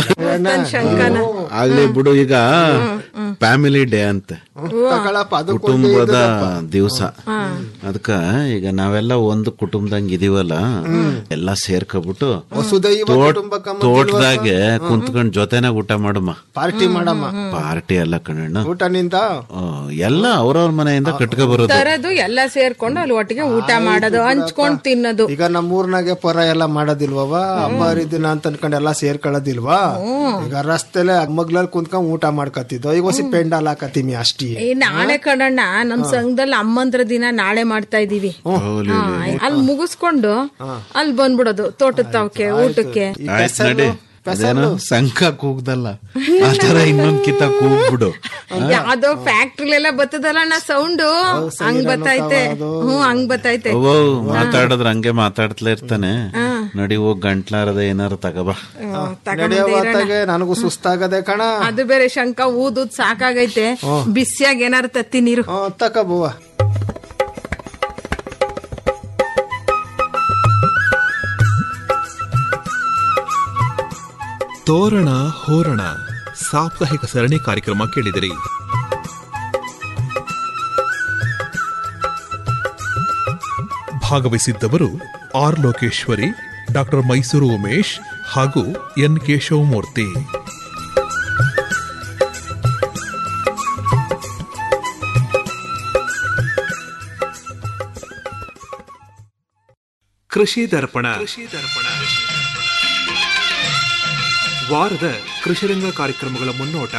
ಆಗ್ಲಿ ಬಿಡು ಈಗ ಫ್ಯಾಮಿಲಿ ಡೇ ಅಂತೆ ತಗೊಳಪ್ಪ ಅದು ಕುಟುಂಬದ ದಿವಸ ಅದಕ್ಕ ಈಗ ನಾವೆಲ್ಲ ಒಂದು ಕುಟುಂಬದಂಗ ಇದೀವಲ್ಲ ಎಲ್ಲ ಸೇರ್ಕೊಬಿಟ್ಟು ವಸುದೈವ ತೋಟ ಕುಟುಂಬಕಂ ತೋಟದಾಗೆ ಕುಂತ್ಕೊಂಡ್ ಜೊತೆನಾಗ ಊಟ ಮಾಡಮ್ಮ ಪಾರ್ಟಿ ಮಾಡಮ್ಮ ಪಾರ್ಟಿ ಎಲ್ಲ ಕಣಣ್ಣ ಊಟ ನಿಂತ ಆ, ಎಲ್ಲ ಅವ್ರವ್ರ ಮನೆಯಿಂದ ಕಟ್ಕೊ ಬರೋದು ತರದು ಎಲ್ಲ ಸೇರ್ಕೊಂಡು ಅಲ್ಲಿ ಒಟ್ಟಿಗೆ ಊಟ ಮಾಡೋದು ಹಂಚ್ಕೊಂಡ್ ತಿನ್ನೋದು ಈಗ ನಮ್ಮೂರ್ನಾಗೆ ಪರ ಎಲ್ಲ ಮಾಡೋದಿಲ್ವವ ಹಬ್ಬ ಹರಿದಿನ ಅಂತ ಅನ್ಕೊಂಡು ಎಲ್ಲ ಸೇರ್ಕೊಳ್ಳೋದಿಲ್ವಾ ಈಗ ರಸ್ತೆಲೆ ಮಗ್ಲಲ್ಲಿ ಕುಂತ್ಕೊಂಡ್ ಊಟ ಮಾಡ್ಕತ್ತಿದ್ದೋ ಈಗ ಹೊಸಿ ಪೆಂಡಾಲ್ ಹಾಕತ್ತೀವಿ ಅಷ್ಟೇ ಏ ನಾಳೆ ಕಣಣ್ಣ ನಮ್ ಸಂಘದಲ್ಲಿ ಅಮ್ಮಂದ್ರ ದಿನ ನಾಳೆ ಮಾಡ್ತಾ ಇದೀವಿ ಹಾ, ಅಲ್ಲಿ ಮುಗಿಸ್ಕೊಂಡು ಅಲ್ಲಿ ಬಂದ್ಬಿಡೋದು ತೋಟದ ತಾವಕ್ಕೆ ಊಟಕ್ಕೆ ಆಯ್ತ್ ನಡಿ ಅದೇನೋ ಸಂಕ ಕೂಗ್ದಲ್ಲ ಆ ತರ ಇನ್ನೊಂದ್ ಕಿತ್ತ ಕೂಗ್ಬಿಡು ಯಾವ್ದೋ ಫ್ಯಾಕ್ಟ್ರಿಲೆಲ್ಲ ಬರ್ತದಲ್ಲ ಅಣ್ಣ ಸೌಂಡು ಹಂಗ್ ಬತ್ತೈತೆ ಹ್ಮ್ ಹಂಗ್ ಬತ್ತೈತೆ ಓ ಮಾತಾಡಿದ್ರ ಹಂಗೆ ಮಾತಾಡ್ತಲೇ ಇರ್ತಾನೆ ನಡಿ ಹೋಗ್ ಗಂಟ್ಲಾರದ ಏನಾರ ತಗಬಾ ನಡೆಯೋವಾತಾಗೆ ನನಗೂ ಸುಸ್ತಾಗದೆ ಕಣ ಅದು ಬೇರೆ ಶಂಕ ಊದುದ್ ಸಾಕಾಗೈತೆ ಬಿಸಿಯಾಗಿ ಏನಾರು ತತ್ತಿ ನೀರು ತಕಬುವ ತೋರಣ ಹೋರಣ ಸಾಪ್ತಾಹಿಕ ಸರಣಿ ಕಾರ್ಯಕ್ರಮ ಕೇಳಿದಿರಿ ಭಾಗವಹಿಸಿದ್ದವರು ಆರ್ ಲೋಕೇಶ್ವರಿ ಡಾಕ್ಟರ್ ಮೈಸೂರು ಉಮೇಶ್ ಹಾಗೂ ಎನ್ ಕೇಶವಮೂರ್ತಿ ಕೃಷಿ ದರ್ಪಣ ವಾರದ ಕೃಷಿರಂಗ ಕಾರ್ಯಕ್ರಮಗಳ ಮುನ್ನೋಟ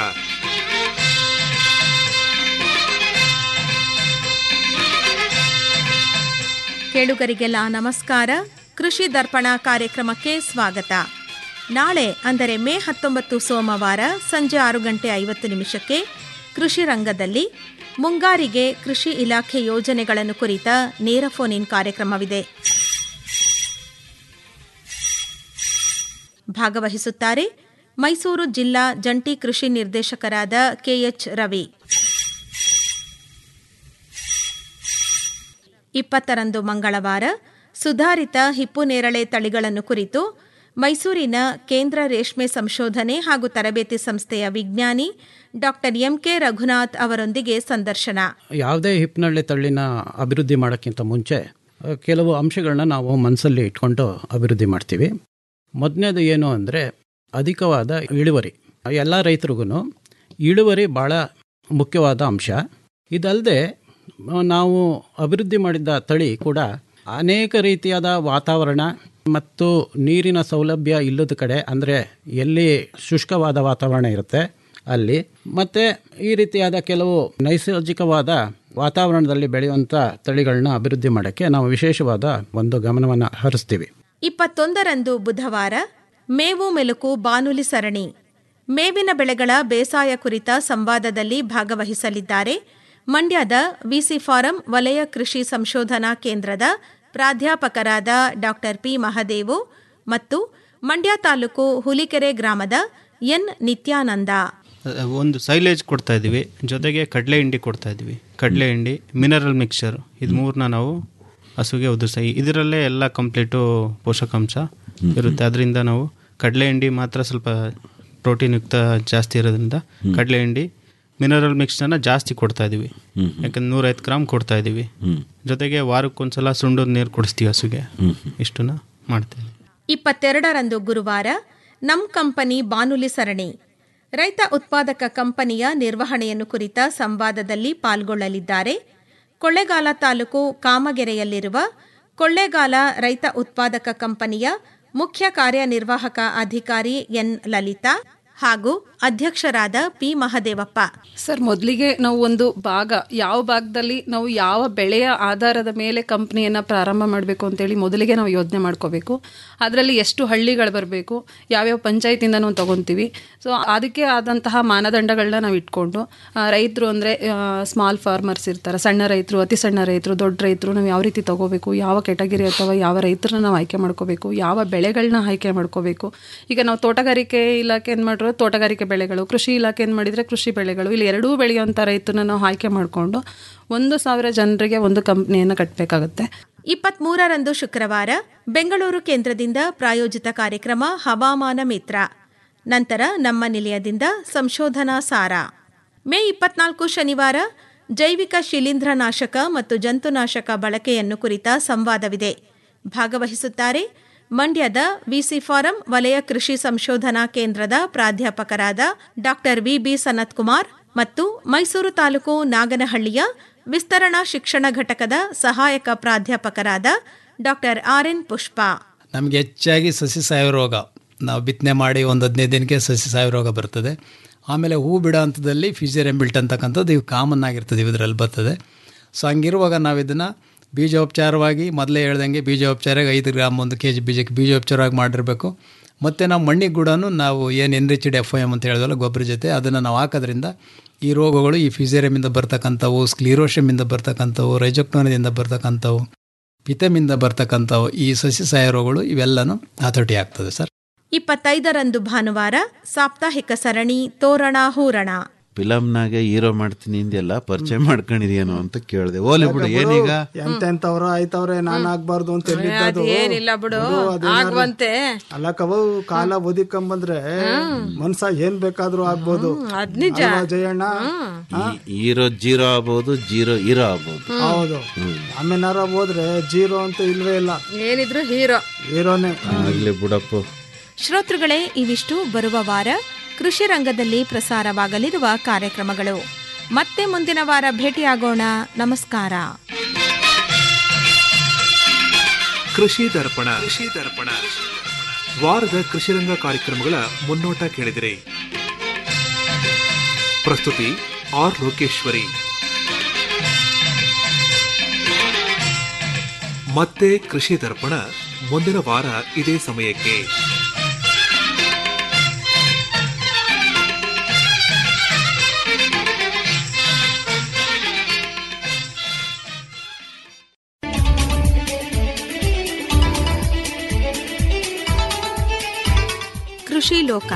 ಕೇಳುಗರಿಗೆಲ್ಲ ನಮಸ್ಕಾರ ಕೃಷಿ ದರ್ಪಣ ಕಾರ್ಯಕ್ರಮಕ್ಕೆ ಸ್ವಾಗತ ನಾಳೆ ಅಂದರೆ ಮೇ ಹತ್ತೊಂಬತ್ತು ಸೋಮವಾರ ಸಂಜೆ ಆರು ಗಂಟೆ ಐವತ್ತು ನಿಮಿಷಕ್ಕೆ ಕೃಷಿ ರಂಗದಲ್ಲಿ ಮುಂಗಾರಿಗೆ ಕೃಷಿ ಇಲಾಖೆ ಯೋಜನೆಗಳನ್ನು ಕುರಿತ ನೇರ ಫೋನ್ ಇನ್ ಕಾರ್ಯಕ್ರಮವಿದೆ ಭಾಗವಹಿಸುತ್ತಾರೆ ಮೈಸೂರು ಜಿಲ್ಲಾ ಜಂಟಿ ಕೃಷಿ ನಿರ್ದೇಶಕರಾದ ಕೆಎಚ್ ರವಿ ಇಪ್ಪತ್ತರಂದು ಮಂಗಳವಾರ ಸುಧಾರಿತ ಹಿಪ್ಪು ನೇರಳೆ ತಳಿಗಳನ್ನು ಕುರಿತು ಮೈಸೂರಿನ ಕೇಂದ್ರ ರೇಷ್ಮೆ ಸಂಶೋಧನೆ ಹಾಗೂ ತರಬೇತಿ ಸಂಸ್ಥೆಯ ವಿಜ್ಞಾನಿ ಡಾಕ್ಟರ್ ಎಂಕೆ ರಘುನಾಥ್ ಅವರೊಂದಿಗೆ ಸಂದರ್ಶನ ಯಾವುದೇ ಹಿಪ್ನಳ್ಳಿ ತಳ್ಳಿನ ಅಭಿವೃದ್ಧಿ ಮಾಡೋಕ್ಕಿಂತ ಮುಂಚೆ ಅ, ಕೆಲವು ಅಂಶಗಳನ್ನ ನಾವು ಮನಸ್ಸಲ್ಲಿ ಇಟ್ಕೊಂಡು ಅಭಿವೃದ್ಧಿ ಮಾಡ್ತೀವಿ ಮೊದಲನೇದು ಏನು ಅಂದರೆ ಅಧಿಕವಾದ ಇಳುವರಿ ಎಲ್ಲ ರೈತರಿಗೂ ಇಳುವರಿ ಭಾಳ ಮುಖ್ಯವಾದ ಅಂಶ ಇದಲ್ಲದೆ ನಾವು ಅಭಿವೃದ್ಧಿ ಮಾಡಿದ ತಳಿ ಕೂಡ ಅನೇಕ ರೀತಿಯಾದ ವಾತಾವರಣ ಮತ್ತು ನೀರಿನ ಸೌಲಭ್ಯ ಇಲ್ಲದ ಕಡೆ ಅಂದರೆ ಎಲ್ಲಿ ಶುಷ್ಕವಾದ ವಾತಾವರಣ ಇರುತ್ತೆ ಅಲ್ಲಿ ಮತ್ತು ಈ ರೀತಿಯಾದ ಕೆಲವು ನೈಸರ್ಗಿಕವಾದ ವಾತಾವರಣದಲ್ಲಿ ಬೆಳೆಯುವಂಥ ತಳಿಗಳನ್ನ ಅಭಿವೃದ್ಧಿ ಮಾಡೋಕ್ಕೆ ನಾವು ವಿಶೇಷವಾದ ಒಂದು ಗಮನವನ್ನು ಹರಿಸ್ತೀವಿ ಇಪ್ಪತ್ತೊಂದರಂದು ಬುಧವಾರ ಮೇವು ಮೆಲುಕು ಬಾನುಲಿ ಸರಣಿ ಮೇವಿನ ಬೆಳೆಗಳ ಬೇಸಾಯ ಕುರಿತ ಸಂವಾದದಲ್ಲಿ ಭಾಗವಹಿಸಲಿದ್ದಾರೆ ಮಂಡ್ಯದ ವಿಸಿ ಫಾರಂ ವಲಯ ಕೃಷಿ ಸಂಶೋಧನಾ ಕೇಂದ್ರದ ಪ್ರಾಧ್ಯಾಪಕರಾದ ಡಾಕ್ಟರ್ ಪಿ ಮಹದೇವು ಮತ್ತು ಮಂಡ್ಯ ತಾಲೂಕು ಹುಲಿಕೆರೆ ಗ್ರಾಮದ ಎನ್ ನಿತ್ಯಾನಂದ ಒಂದು ಸೈಲೇಜ್ ಕೊಡ್ತಾ ಇದ್ದೀವಿ ಜೊತೆಗೆ ಕಡಲೆ ಹಿಂಡಿ ಕೊಡ್ತಾ ಇದ್ದೀವಿ ಕಡಲೆ ಹಿಂಡಿ ಮಿನರಲ್ ಮಿಕ್ಸ್ಚರ್ ಇದು ಮೂರನ್ನ ನಾವು ಹಸುಗೆ ಉದುರಿಸ ಇದರಲ್ಲೇ ಎಲ್ಲ ಕಂಪ್ಲೀಟು ಪೋಷಕಾಂಶ ಇರುತ್ತೆ ಅದರಿಂದ ನಾವು ಕಡಲೆ ಹಿಂಡಿ ಮಾತ್ರ ಸ್ವಲ್ಪ ಪ್ರೋಟೀನ್ ಯುಕ್ತ ಜಾಸ್ತಿ ಇರೋದ್ರಿಂದ ಕಡಲೆ ಹಿಂಡಿ ಮಿನರಲ್ ಮಿಕ್ಸ್ಚರ್ನ ಜಾಸ್ತಿ ಕೊಡ್ತಾ ಇದ್ದೀವಿ ಯಾಕಂದ್ರೆ ನೂರೈವತ್ತು ಗ್ರಾಮ್ ಕೊಡ್ತಾ ಇದ್ದೀವಿ ಜೊತೆಗೆ ವಾರಕ್ಕೊಂದ್ಸಲ ಸುಂಡದ ನೀರು ಕುಡಿಸ್ತೀವಿ ಹಸುಗೆ ಇಷ್ಟನ್ನ ಮಾಡ್ತೀವಿ ಇಪ್ಪತ್ತೆರಡರಂದು ಗುರುವಾರ ನಮ್ ಕಂಪನಿ ಬಾನುಲಿ ಸರಣಿ ರೈತ ಉತ್ಪಾದಕ ಕಂಪನಿಯ ನಿರ್ವಹಣೆಯನ್ನು ಕುರಿತ ಸಂವಾದದಲ್ಲಿ ಪಾಲ್ಗೊಳ್ಳಲಿದ್ದಾರೆ ಕೊಳ್ಳೇಗಾಲ ತಾಲೂಕು ಕಾಮಗೆರೆಯಲ್ಲಿರುವ ಕೊಳ್ಳೇಗಾಲ ರೈತ ಉತ್ಪಾದಕ ಕಂಪನಿಯ ಮುಖ್ಯ ಕಾರ್ಯನಿರ್ವಾಹಕ ಅಧಿಕಾರಿ ಎನ್ ಲಲಿತಾ ಹಾಗೂ ಅಧ್ಯಕ್ಷರಾದ ಪಿ ಮಹದೇವಪ್ಪ ಸರ್ ಮೊದಲಿಗೆ ನಾವು ಒಂದು ಭಾಗ ಯಾವ ಭಾಗದಲ್ಲಿ ನಾವು ಯಾವ ಬೆಳೆಯ ಆಧಾರದ ಮೇಲೆ ಕಂಪ್ನಿಯನ್ನು ಪ್ರಾರಂಭ ಮಾಡಬೇಕು ಅಂತೇಳಿ ಮೊದಲಿಗೆ ನಾವು ಯೋಚನೆ ಮಾಡ್ಕೋಬೇಕು ಅದರಲ್ಲಿ ಎಷ್ಟು ಹಳ್ಳಿಗಳು ಬರಬೇಕು ಯಾವ್ಯಾವ ಪಂಚಾಯತಿಂದ ನಾವು ತೊಗೊತೀವಿ ಸೊ ಅದಕ್ಕೆ ಆದಂತಹ ಮಾನದಂಡಗಳನ್ನ ನಾವು ಇಟ್ಕೊಂಡು ರೈತರು ಅಂದರೆ ಸ್ಮಾಲ್ ಫಾರ್ಮರ್ಸ್ ಇರ್ತಾರೆ ಸಣ್ಣ ರೈತರು ಅತಿ ಸಣ್ಣ ರೈತರು ದೊಡ್ಡ ರೈತರು ನಾವು ಯಾವ ರೀತಿ ತೊಗೋಬೇಕು ಯಾವ ಕೆಟಗಿರಿ ಅಥವಾ ಯಾವ ರೈತರನ್ನ ನಾವು ಆಯ್ಕೆ ಮಾಡ್ಕೋಬೇಕು ಯಾವ ಬೆಳೆಗಳನ್ನ ಆಯ್ಕೆ ಮಾಡ್ಕೋಬೇಕು ಈಗ ನಾವು ತೋಟಗಾರಿಕೆ ಇಲಾಖೆ ಏನು ಮಾಡಿರೋ ತೋಟಗಾರಿಕೆ ಬೆಳೆಗಳು ಕೃಷಿ ಇಲಾಖೆ ಏನು ಮಾಡಿದರೆ ಕೃಷಿ ಬೆಳೆಗಳು ಇಲ್ಲಿ ಎರಡೂ ಬೆಳೆಯುವಂಥ ರೈತರನ್ನ ನಾವು ಆಯ್ಕೆ ಮಾಡಿಕೊಂಡು ಒಂದು ಸಾವಿರ ಜನರಿಗೆ ಒಂದು ಕಂಪ್ನಿಯನ್ನು ಕಟ್ಟಬೇಕಾಗುತ್ತೆ ಇಪ್ಪತ್ಮೂರರಂದು ಶುಕ್ರವಾರ ಬೆಂಗಳೂರು ಕೇಂದ್ರದಿಂದ ಪ್ರಾಯೋಜಿತ ಕಾರ್ಯಕ್ರಮ ಹವಾಮಾನ ಮಿತ್ರ ನಂತರ ನಮ್ಮ ನಿಲಯದಿಂದ ಸಂಶೋಧನಾ ಸಾರ ಮೇ ಇಪ್ಪತ್ನಾಲ್ಕು ಶನಿವಾರ ಜೈವಿಕ ಶಿಲೀಂಧ್ರನಾಶಕ ಮತ್ತು ಜಂತುನಾಶಕ ಬಳಕೆಯನ್ನು ಕುರಿತ ಸಂವಾದವಿದೆ ಭಾಗವಹಿಸುತ್ತಾರೆ ಮಂಡ್ಯದ ವಿಸಿ ಫಾರಂ ವಲಯ ಕೃಷಿ ಸಂಶೋಧನಾ ಕೇಂದ್ರದ ಪ್ರಾಧ್ಯಾಪಕರಾದ ಡಾಕ್ಟರ್ ವಿಬಿ ಸನತ್ ಕುಮಾರ್ ಮತ್ತು ಮೈಸೂರು ತಾಲೂಕು ನಾಗನಹಳ್ಳಿಯ ವಿಸ್ತರಣಾ ಶಿಕ್ಷಣ ಘಟಕದ ಸಹಾಯಕ ಪ್ರಾಧ್ಯಾಪಕರಾದ ಡಾಕ್ಟರ್ ಆರ್ ಎನ್ ಪುಷ್ಪ ನಮಗೆ ಹೆಚ್ಚಾಗಿ ಸಸಿ ಸಾಯುವ ರೋಗ ನಾವು ಬಿತ್ತನೆ ಮಾಡಿ ಒಂದು ಹದಿನೈದು ದಿನಕ್ಕೆ ಸಸಿ ಸಾಯುವ ರೋಗ ಬರ್ತದೆ ಆಮೇಲೆ ಹೂ ಬಿಡೋ ಹಂತದಲ್ಲಿ ಫಿಸಿಯರೆಂಬಿಲ್ಟ್ ಅಂತಕ್ಕಂಥದ್ದು ಇವು ಕಾಮನ್ ಆಗಿರ್ತದೆ ಇದರಲ್ಲಿ ಬರ್ತದೆ ಸೊ ಹಂಗಿರುವಾಗ ನಾವು ಇದನ್ನು ಬೀಜೋಪಚಾರವಾಗಿ ಮೊದಲೇ ಹೇಳ್ದಂಗೆ ಬೀಜೋಪಚಾರವಾಗಿ ಐದು ಗ್ರಾಮ್ ಒಂದು ಕೆ ಜಿ ಬೀಜಕ್ಕೆ ಬೀಜೋಪಚಾರವಾಗಿ ಮಾಡಿರಬೇಕು ಮತ್ತು ನಾವು ಮಣ್ಣಿಗೆ ಕೂಡ ನಾವು ಏನು ಎನ್ರಿಚ್ಡ್ ಎಫ್ ಎಮ್ ಅಂತ ಹೇಳಿದ್ವಲ್ಲ ಗೊಬ್ಬರ ಜೊತೆ ಅದನ್ನು ನಾವು ಹಾಕೋದ್ರಿಂದ ಈ ರೋಗಗಳು ಈ ಫಿಸೇರಿಯಮಿಂದ ಬರ್ತಕ್ಕಂಥವು ಸ್ಕ್ಲೀರೋಷಮಿಂದ ಬರ್ತಕ್ಕಂಥವು ರೈಜೋಕ್ಟೋನದಿಂದ ಬರ್ತಕ್ಕಂಥವು ಪಿತಮಿಂದ ಬರ್ತಕ್ಕಂಥವು ಈ ಸಸ್ಯ ಸಾಯ ರೋಗಗಳು ಇವೆಲ್ಲನೂ ಹತೋಟಿ ಆಗ್ತದೆ ಸರ್ ಇಪ್ಪತ್ತೈದರಂದು ಭಾನುವಾರ ಸಾಪ್ತಾಹಿಕ ಸರಣಿ ತೋರಣ ಹೂರಣ ಫಿಲಮ್ನಾಗೆ ಹೀರೋ ಮಾಡ್ತೀನಿ ಇಂದೆಲ್ಲ ಪರಿಚಯ ಮಾಡ್ಕೊಂಡಿದ್ಯೇನೋ ಅಂತ ಕೇಳಿದೆ ಓಲಿ ಬಿಡು ಏನೀಗ ಎಂತೆಂತವ್ರ ಆಯ್ತವ್ರೆ ನಾನ್ ಆಗ್ಬಾರ್ದು ಅಂತ ಎಲ್ಲಿದ್ದದು? ಅದೇನಿಲ್ಲ ಬಿಡು, ಬಿಡು, ಅದೇನಾದ್ರು- ಆಗುವಂತೆ. ಅಲ್ಲ ಕವ ಕಾಲ ಒದಿಕೊಂಬಂದ್ರೆ ಮನ್ಸ ಏನ್ ಬೇಕಾದ್ರೂ ಆಗ್ಬೋದು ಅದ್ ನಿಜ. ಅಲ್ವಾ ಜಯಣ್ಣ ಹಾ? ಹೀರೋ ಜೀರೋ ಆಗ್ಬೋದು ಜೀರೋ ಹೀರೋ ಆಗ್ಬೋದು ಹೌದು ಆಮೇನಾರ ಹೋದ್ರೆ ಜೀರೋ ಅಂತ ಇಲ್ವೇ ಇಲ್ಲ ಏನಿದ್ರು ಹೀರೋ ಹೀರೋನೇ ಆಗ್ಲಿ ಬಿಡಪ್ಪ ಶ್ರೋತೃಗಳೇ ಇವಿಷ್ಟು ಬರುವ ವಾರ ಕೃಷಿ ರಂಗದಲ್ಲಿ ಪ್ರಸಾರವಾಗಲಿರುವ ಕಾರ್ಯಕ್ರಮಗಳು ಮತ್ತೆ ಮುಂದಿನ ವಾರ ಭೇಟಿಯಾಗೋಣ ನಮಸ್ಕಾರ ಕೃಷಿ ದರ್ಪಣ ಕೃಷಿ ದರ್ಪಣ ವಾರದ ಕೃಷಿರಂಗ ಕಾರ್ಯಕ್ರಮಗಳ ಮುನ್ನೋಟ ಕೇಳಿದಿರಿ ಪ್ರಸ್ತುತಿ ಆರ್ ಲೋಕೇಶ್ವರಿ ಮತ್ತೆ ಕೃಷಿ ದರ್ಪಣ ಮುಂದಿನ ವಾರ ಇದೇ ಸಮಯಕ್ಕೆ ಕೃಷಿ ಲೋಕ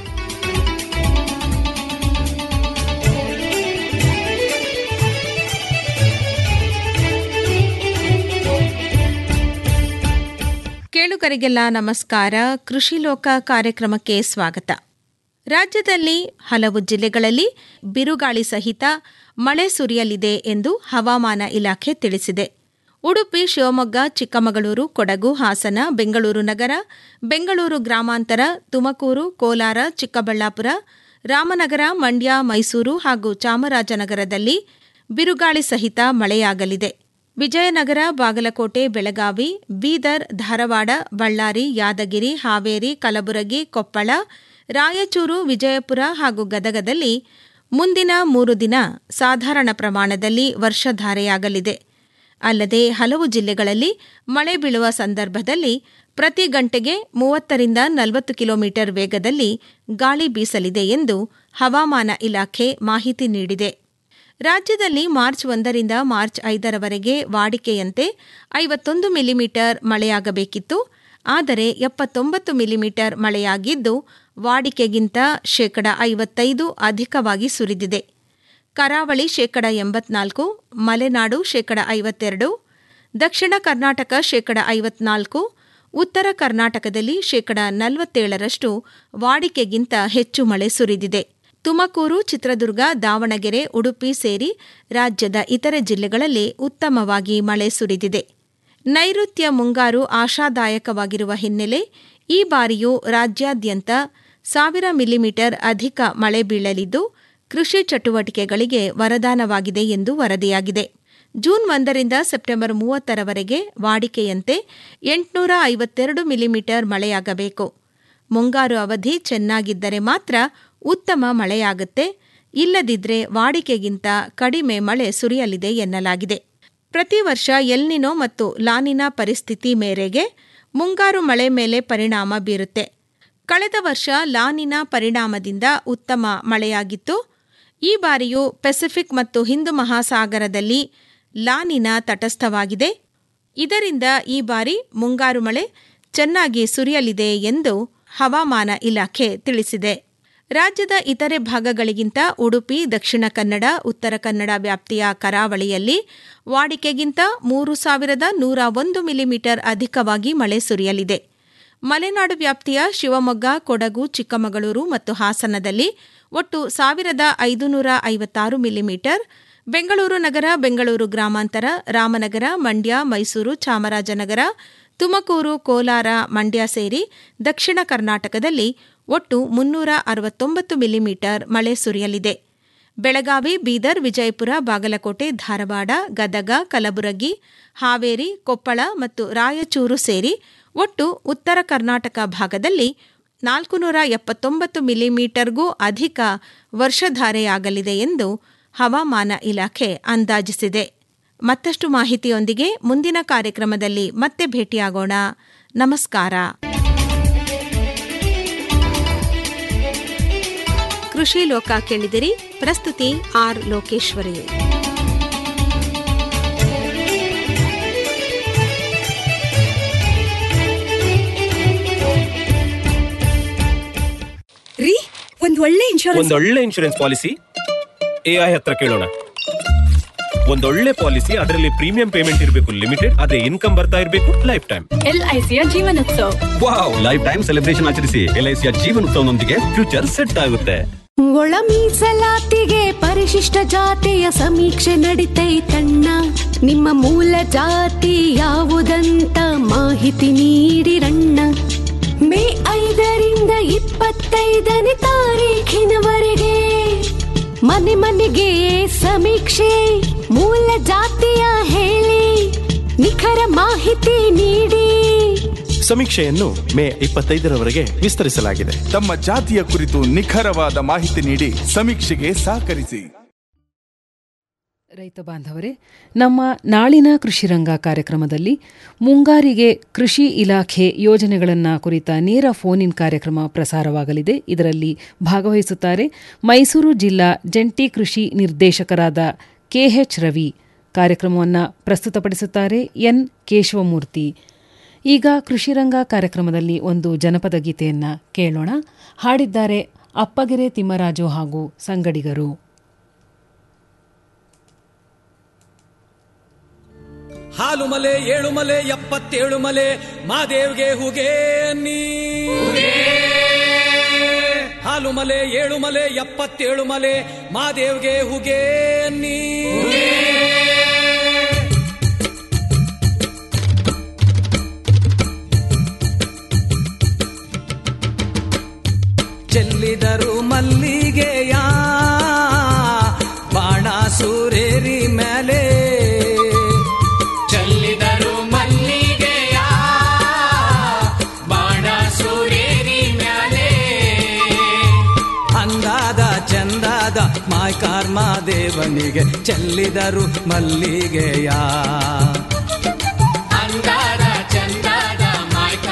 ಕೇಳುಗರಿಗೆಲ್ಲ ನಮಸ್ಕಾರ ಕೃಷಿ ಲೋಕ ಕಾರ್ಯಕ್ರಮಕ್ಕೆ ಸ್ವಾಗತ ರಾಜ್ಯದಲ್ಲಿ ಹಲವು ಜಿಲ್ಲೆಗಳಲ್ಲಿ ಬಿರುಗಾಳಿ ಸಹಿತ ಮಳೆ ಸುರಿಯಲಿದೆ ಎಂದು ಹವಾಮಾನ ಇಲಾಖೆ ತಿಳಿಸಿದೆ ಉಡುಪಿ ಶಿವಮೊಗ್ಗ ಚಿಕ್ಕಮಗಳೂರು ಕೊಡಗು ಹಾಸನ ಬೆಂಗಳೂರು ನಗರ ಬೆಂಗಳೂರು ಗ್ರಾಮಾಂತರ ತುಮಕೂರು ಕೋಲಾರ ಚಿಕ್ಕಬಳ್ಳಾಪುರ ರಾಮನಗರ ಮಂಡ್ಯ ಮೈಸೂರು ಹಾಗೂ ಚಾಮರಾಜನಗರದಲ್ಲಿ ಬಿರುಗಾಳಿ ಸಹಿತ ಮಳೆಯಾಗಲಿದೆ ವಿಜಯನಗರ ಬಾಗಲಕೋಟೆ ಬೆಳಗಾವಿ ಬೀದರ್ ಧಾರವಾಡ ಬಳ್ಳಾರಿ ಯಾದಗಿರಿ ಹಾವೇರಿ ಕಲಬುರಗಿ ಕೊಪ್ಪಳ ರಾಯಚೂರು ವಿಜಯಪುರ ಹಾಗೂ ಗದಗದಲ್ಲಿ ಮುಂದಿನ ಮೂರು ದಿನ ಸಾಧಾರಣ ಪ್ರಮಾಣದಲ್ಲಿ ವರ್ಷಧಾರೆಯಾಗಲಿದೆ ಅಲ್ಲದೆ ಹಲವು ಜಿಲ್ಲೆಗಳಲ್ಲಿ ಮಳೆ ಬೀಳುವ ಸಂದರ್ಭದಲ್ಲಿ ಪ್ರತಿ ಗಂಟೆಗೆ ಮೂವತ್ತರಿಂದ ನಲವತ್ತು ಕಿಲೋಮೀಟರ್ ವೇಗದಲ್ಲಿ ಗಾಳಿ ಬೀಸಲಿದೆ ಎಂದು ಹವಾಮಾನ ಇಲಾಖೆ ಮಾಹಿತಿ ನೀಡಿದೆ ರಾಜ್ಯದಲ್ಲಿ ಮಾರ್ಚ್ ಒಂದರಿಂದ ಮಾರ್ಚ್ ಐದರವರೆಗೆ ವಾಡಿಕೆಯಂತೆ ಐವತ್ತೊಂದು ಮಿಲಿಮೀಟರ್ ಮಳೆಯಾಗಬೇಕಿತ್ತು ಆದರೆ ಎಪ್ಪತ್ತೊಂಬತ್ತು ಮಿಲಿಮೀಟರ್ ಮಳೆಯಾಗಿದ್ದು ವಾಡಿಕೆಗಿಂತ ಶೇಕಡ ಐವತ್ತೈದು ಅಧಿಕವಾಗಿ ಸುರಿದಿದೆ ಕರಾವಳಿ ಶೇಕಡ ಎಂಬತ್ನಾಲ್ಕು ಮಲೆನಾಡು ಶೇಕಡ ಐವತ್ತೆರಡು ದಕ್ಷಿಣ ಕರ್ನಾಟಕ ಶೇಕಡ ಐವತ್ನಾಲ್ಕು ಉತ್ತರ ಕರ್ನಾಟಕದಲ್ಲಿ ಶೇಕಡ ನಲವತ್ತೇಳರಷ್ಟು ವಾಡಿಕೆಗಿಂತ ಹೆಚ್ಚು ಮಳೆ ಸುರಿದಿದೆ ತುಮಕೂರು ಚಿತ್ರದುರ್ಗ ದಾವಣಗೆರೆ ಉಡುಪಿ ಸೇರಿ ರಾಜ್ಯದ ಇತರೆ ಜಿಲ್ಲೆಗಳಲ್ಲಿ ಉತ್ತಮವಾಗಿ ಮಳೆ ಸುರಿದಿದೆ ನೈಋತ್ಯ ಮುಂಗಾರು ಆಶಾದಾಯಕವಾಗಿರುವ ಹಿನ್ನೆಲೆ ಈ ಬಾರಿಯೂ ರಾಜ್ಯಾದ್ಯಂತ ಸಾವಿರ ಮಿಲಿಮೀಟರ್ ಅಧಿಕ ಮಳೆ ಬೀಳಲಿದ್ದು ಕೃಷಿ ಚಟುವಟಿಕೆಗಳಿಗೆ ವರದಾನವಾಗಿದೆ ಎಂದು ವರದಿಯಾಗಿದೆ ಜೂನ್ ಒಂದರಿಂದ ಸೆಪ್ಟೆಂಬರ್ ಮೂವತ್ತರವರೆಗೆ ವಾಡಿಕೆಯಂತೆ ಎಂಟುನೂರ ಐವತ್ತೆರಡು ಮಿಲಿಮೀಟರ್ ಮಳೆಯಾಗಬೇಕು ಮುಂಗಾರು ಅವಧಿ ಚೆನ್ನಾಗಿದ್ದರೆ ಮಾತ್ರ ಉತ್ತಮ ಮಳೆಯಾಗುತ್ತೆ ಇಲ್ಲದಿದ್ರೆ ವಾಡಿಕೆಗಿಂತ ಕಡಿಮೆ ಮಳೆ ಸುರಿಯಲಿದೆ ಎನ್ನಲಾಗಿದೆ ಪ್ರತಿ ವರ್ಷ ಎಲ್ನಿನೋ ಮತ್ತು ಲಾನಿನಾ ಪರಿಸ್ಥಿತಿ ಮೇರೆಗೆ ಮುಂಗಾರು ಮಳೆ ಮೇಲೆ ಪರಿಣಾಮ ಬೀರುತ್ತೆ ಕಳೆದ ವರ್ಷ ಲಾನಿನಾ ಪರಿಣಾಮದಿಂದ ಉತ್ತಮ ಮಳೆಯಾಗಿತ್ತು ಈ ಬಾರಿಯೂ ಪೆಸಿಫಿಕ್ ಮತ್ತು ಹಿಂದೂ ಮಹಾಸಾಗರದಲ್ಲಿ ಲಾನಿನಾ ತಟಸ್ಥವಾಗಿದೆ ಇದರಿಂದ ಈ ಬಾರಿ ಮುಂಗಾರು ಮಳೆ ಚೆನ್ನಾಗಿ ಸುರಿಯಲಿದೆ ಎಂದು ಹವಾಮಾನ ಇಲಾಖೆ ತಿಳಿಸಿದೆ ರಾಜ್ಯದ ಇತರೆ ಭಾಗಗಳಿಗಿಂತ ಉಡುಪಿ ದಕ್ಷಿಣ ಕನ್ನಡ ಉತ್ತರ ಕನ್ನಡ ವ್ಯಾಪ್ತಿಯ ಕರಾವಳಿಯಲ್ಲಿ ವಾಡಿಕೆಗಿಂತ ಮೂರು ಸಾವಿರದ ನೂರ ಒಂದು ಮಿಲಿಮೀಟರ್ ಅಧಿಕವಾಗಿ ಮಳೆ ಸುರಿಯಲಿದೆ ಮಲೆನಾಡು ವ್ಯಾಪ್ತಿಯ ಶಿವಮೊಗ್ಗ ಕೊಡಗು ಚಿಕ್ಕಮಗಳೂರು ಮತ್ತು ಹಾಸನದಲ್ಲಿ ಒಟ್ಟು ಸಾವಿರದ ಐದುನೂರ ಐವತ್ತಾರು ಮಿಲಿಮೀಟರ್ ಬೆಂಗಳೂರು ನಗರ ಬೆಂಗಳೂರು ಗ್ರಾಮಾಂತರ ರಾಮನಗರ ಮಂಡ್ಯ ಮೈಸೂರು ಚಾಮರಾಜನಗರ ತುಮಕೂರು ಕೋಲಾರ ಮಂಡ್ಯ ಸೇರಿ ದಕ್ಷಿಣ ಕರ್ನಾಟಕದಲ್ಲಿ ಒಟ್ಟು ಮುನ್ನೂರ ಅರವತ್ತೊಂಬತ್ತು ಮಿಲಿಮೀಟರ್ ಮಳೆ ಸುರಿಯಲಿದೆ ಬೆಳಗಾವಿ ಬೀದರ್ ವಿಜಯಪುರ ಬಾಗಲಕೋಟೆ ಧಾರವಾಡ ಗದಗ ಕಲಬುರಗಿ ಹಾವೇರಿ ಕೊಪ್ಪಳ ಮತ್ತು ರಾಯಚೂರು ಸೇರಿ ಒಟ್ಟು ಉತ್ತರ ಕರ್ನಾಟಕ ಭಾಗದಲ್ಲಿ ನಾಲ್ಕುನೂರ ಎಪ್ಪತ್ತೊಂಬತ್ತು ಮಿಲಿಮೀಟರ್ಗೂ ಅಧಿಕ ವರ್ಷಧಾರೆಯಾಗಲಿದೆ ಎಂದು ಹವಾಮಾನ ಇಲಾಖೆ ಅಂದಾಜಿಸಿದೆ ಮತ್ತಷ್ಟು ಮಾಹಿತಿಯೊಂದಿಗೆ ಮುಂದಿನ ಕಾರ್ಯಕ್ರಮದಲ್ಲಿ ಮತ್ತೆ ಭೇಟಿಯಾಗೋಣ ನಮಸ್ಕಾರ ಕೃಷಿ ಲೋಕ ಕೇಳಿದಿರಿ ಪ್ರಸ್ತುತಿ ಆರ್ ಲೋಕೇಶ್ವರಿ ರೀ ಒಂದ್ ಒಳ್ಳೆ ಇನ್ಶೂರೆನ್ಸ್ ಒಂದೊಳ್ಳೆ ಇನ್ಶೂರೆನ್ಸ್ ಪಾಲಿಸಿ ಎಐ ಹತ್ರ ಕೇಳೋಣ ಒಂದೊಳ್ಳೆ ಪಾಲಿಸಿ ಅದರಲ್ಲಿ ಪ್ರೀಮಿಯಂ ಪೇಮೆಂಟ್ ಇರಬೇಕು ಲಿಮಿಟೆಡ್ ಅದೇ ಇನ್ಕಮ್ ಬರ್ತಾ ಇರಬೇಕು ಲೈಫ್ ಟೈಮ್ ಎಲ್ಐಸಿಯ ಜೀವನೋತ್ಸವ ವಾವ್ ಲೈಫ್ ಟೈಮ್ ಸೆಲೆಬ್ರೇಷನ್ ಆಚರಿಸಿ ಎಲ್ಐಸಿಯ ಜೀವನೋತ್ಸವನೊಂದಿಗೆ ಫ್ಯೂಚರ್ ಸೆಟ್ ಆಗುತ್ತೆ ಒಳ ಮೀಸಲಾತಿಗೆ ಪರಿಶಿಷ್ಟ ಜಾತಿಯ ಸಮೀಕ್ಷೆ ನಡಿತೈತಣ್ಣ ನಿಮ್ಮ ಮೂಲ ಜಾತಿ ಯಾವುದಂತ ಮಾಹಿತಿ ನೀಡಿರಣ್ಣ ಮೇ ಐದರಿಂದ ಇಪ್ಪತ್ತೈದನೇ ತಾರೀಖಿನವರೆಗೆ ಮನೆ ಮನೆಗೆ ಸಮೀಕ್ಷೆ ಮೂಲ ಜಾತಿಯ ಹೇಳಿ ನಿಖರ ಮಾಹಿತಿ ನೀಡಿ ಸಮೀಕ್ಷೆಯನ್ನು ಮೇ ಇಪ್ಪತ್ತೈದರವರೆಗೆ ವಿಸ್ತರಿಸಲಾಗಿದೆ ತಮ್ಮ ಜಾತಿಯ ಕುರಿತು ನಿಖರವಾದ ಮಾಹಿತಿ ನೀಡಿ ಸಮೀಕ್ಷೆಗೆ ಸಹಕರಿಸಿ ರೈತ ಬಾಂಧವರೇ ನಮ್ಮ ನಾಳಿನ ಕೃಷಿರಂಗ ಕಾರ್ಯಕ್ರಮದಲ್ಲಿ ಮುಂಗಾರಿಗೆ ಕೃಷಿ ಇಲಾಖೆ ಯೋಜನೆಗಳನ್ನು ಕುರಿತ ನೇರ ಫೋನ್ ಇನ್ ಕಾರ್ಯಕ್ರಮ ಪ್ರಸಾರವಾಗಲಿದೆ ಇದರಲ್ಲಿ ಭಾಗವಹಿಸುತ್ತಾರೆ ಮೈಸೂರು ಜಿಲ್ಲಾ ಜಂಟಿ ಕೃಷಿ ನಿರ್ದೇಶಕರಾದ ಕೆಎಚ್ ರವಿ ಕಾರ್ಯಕ್ರಮವನ್ನು ಪ್ರಸ್ತುತಪಡಿಸುತ್ತಾರೆ ಎನ್ ಕೇಶವಮೂರ್ತಿ ಈಗ ಕೃಷಿರಂಗ ಕಾರ್ಯಕ್ರಮದಲ್ಲಿ ಒಂದು ಜನಪದ ಗೀತೆಯನ್ನು ಕೇಳೋಣ ಹಾಡಿದ್ದಾರೆ ಅಪ್ಪಗೆರೆ ತಿಮ್ಮರಾಜು ಹಾಗೂ ಸಂಗಡಿಗರು ಹಾಲು ಮಲೆ ಏಳು ಮಲೆ ಎಪ್ಪತ್ತೇಳು ಮಲೆ ಮಾದೇವ್ಗೆ ಹುಗೆ ಅನ್ನಿ ಹಾಲು ಮಲೆ ಏಳು ಮಲೆ ಎಪ್ಪತ್ತೇಳು ಮಲೆ ಮಾದೇವ್ಗೆ ಹುಗೆ ಅನ್ನಿ ಚೆಲ್ಲಿದರು ಮಲ್ಲಿಗೆಯ ಬಾಣ ಸೂರೇರಿ ಮೇಲೆ ಚೆಲ್ಲಿದರು ಮಲ್ಲಿಗೆಯ ಬಾಣ ಸೂರೇರಿ ಮೇಲೆ ಅಂದಾದ ಚಂದಾದ ಮಾಯ್ಕಾರ್ಮ ದೇವನಿಗೆ ಚೆಲ್ಲಿದರು ಮಲ್ಲಿಗೆಯ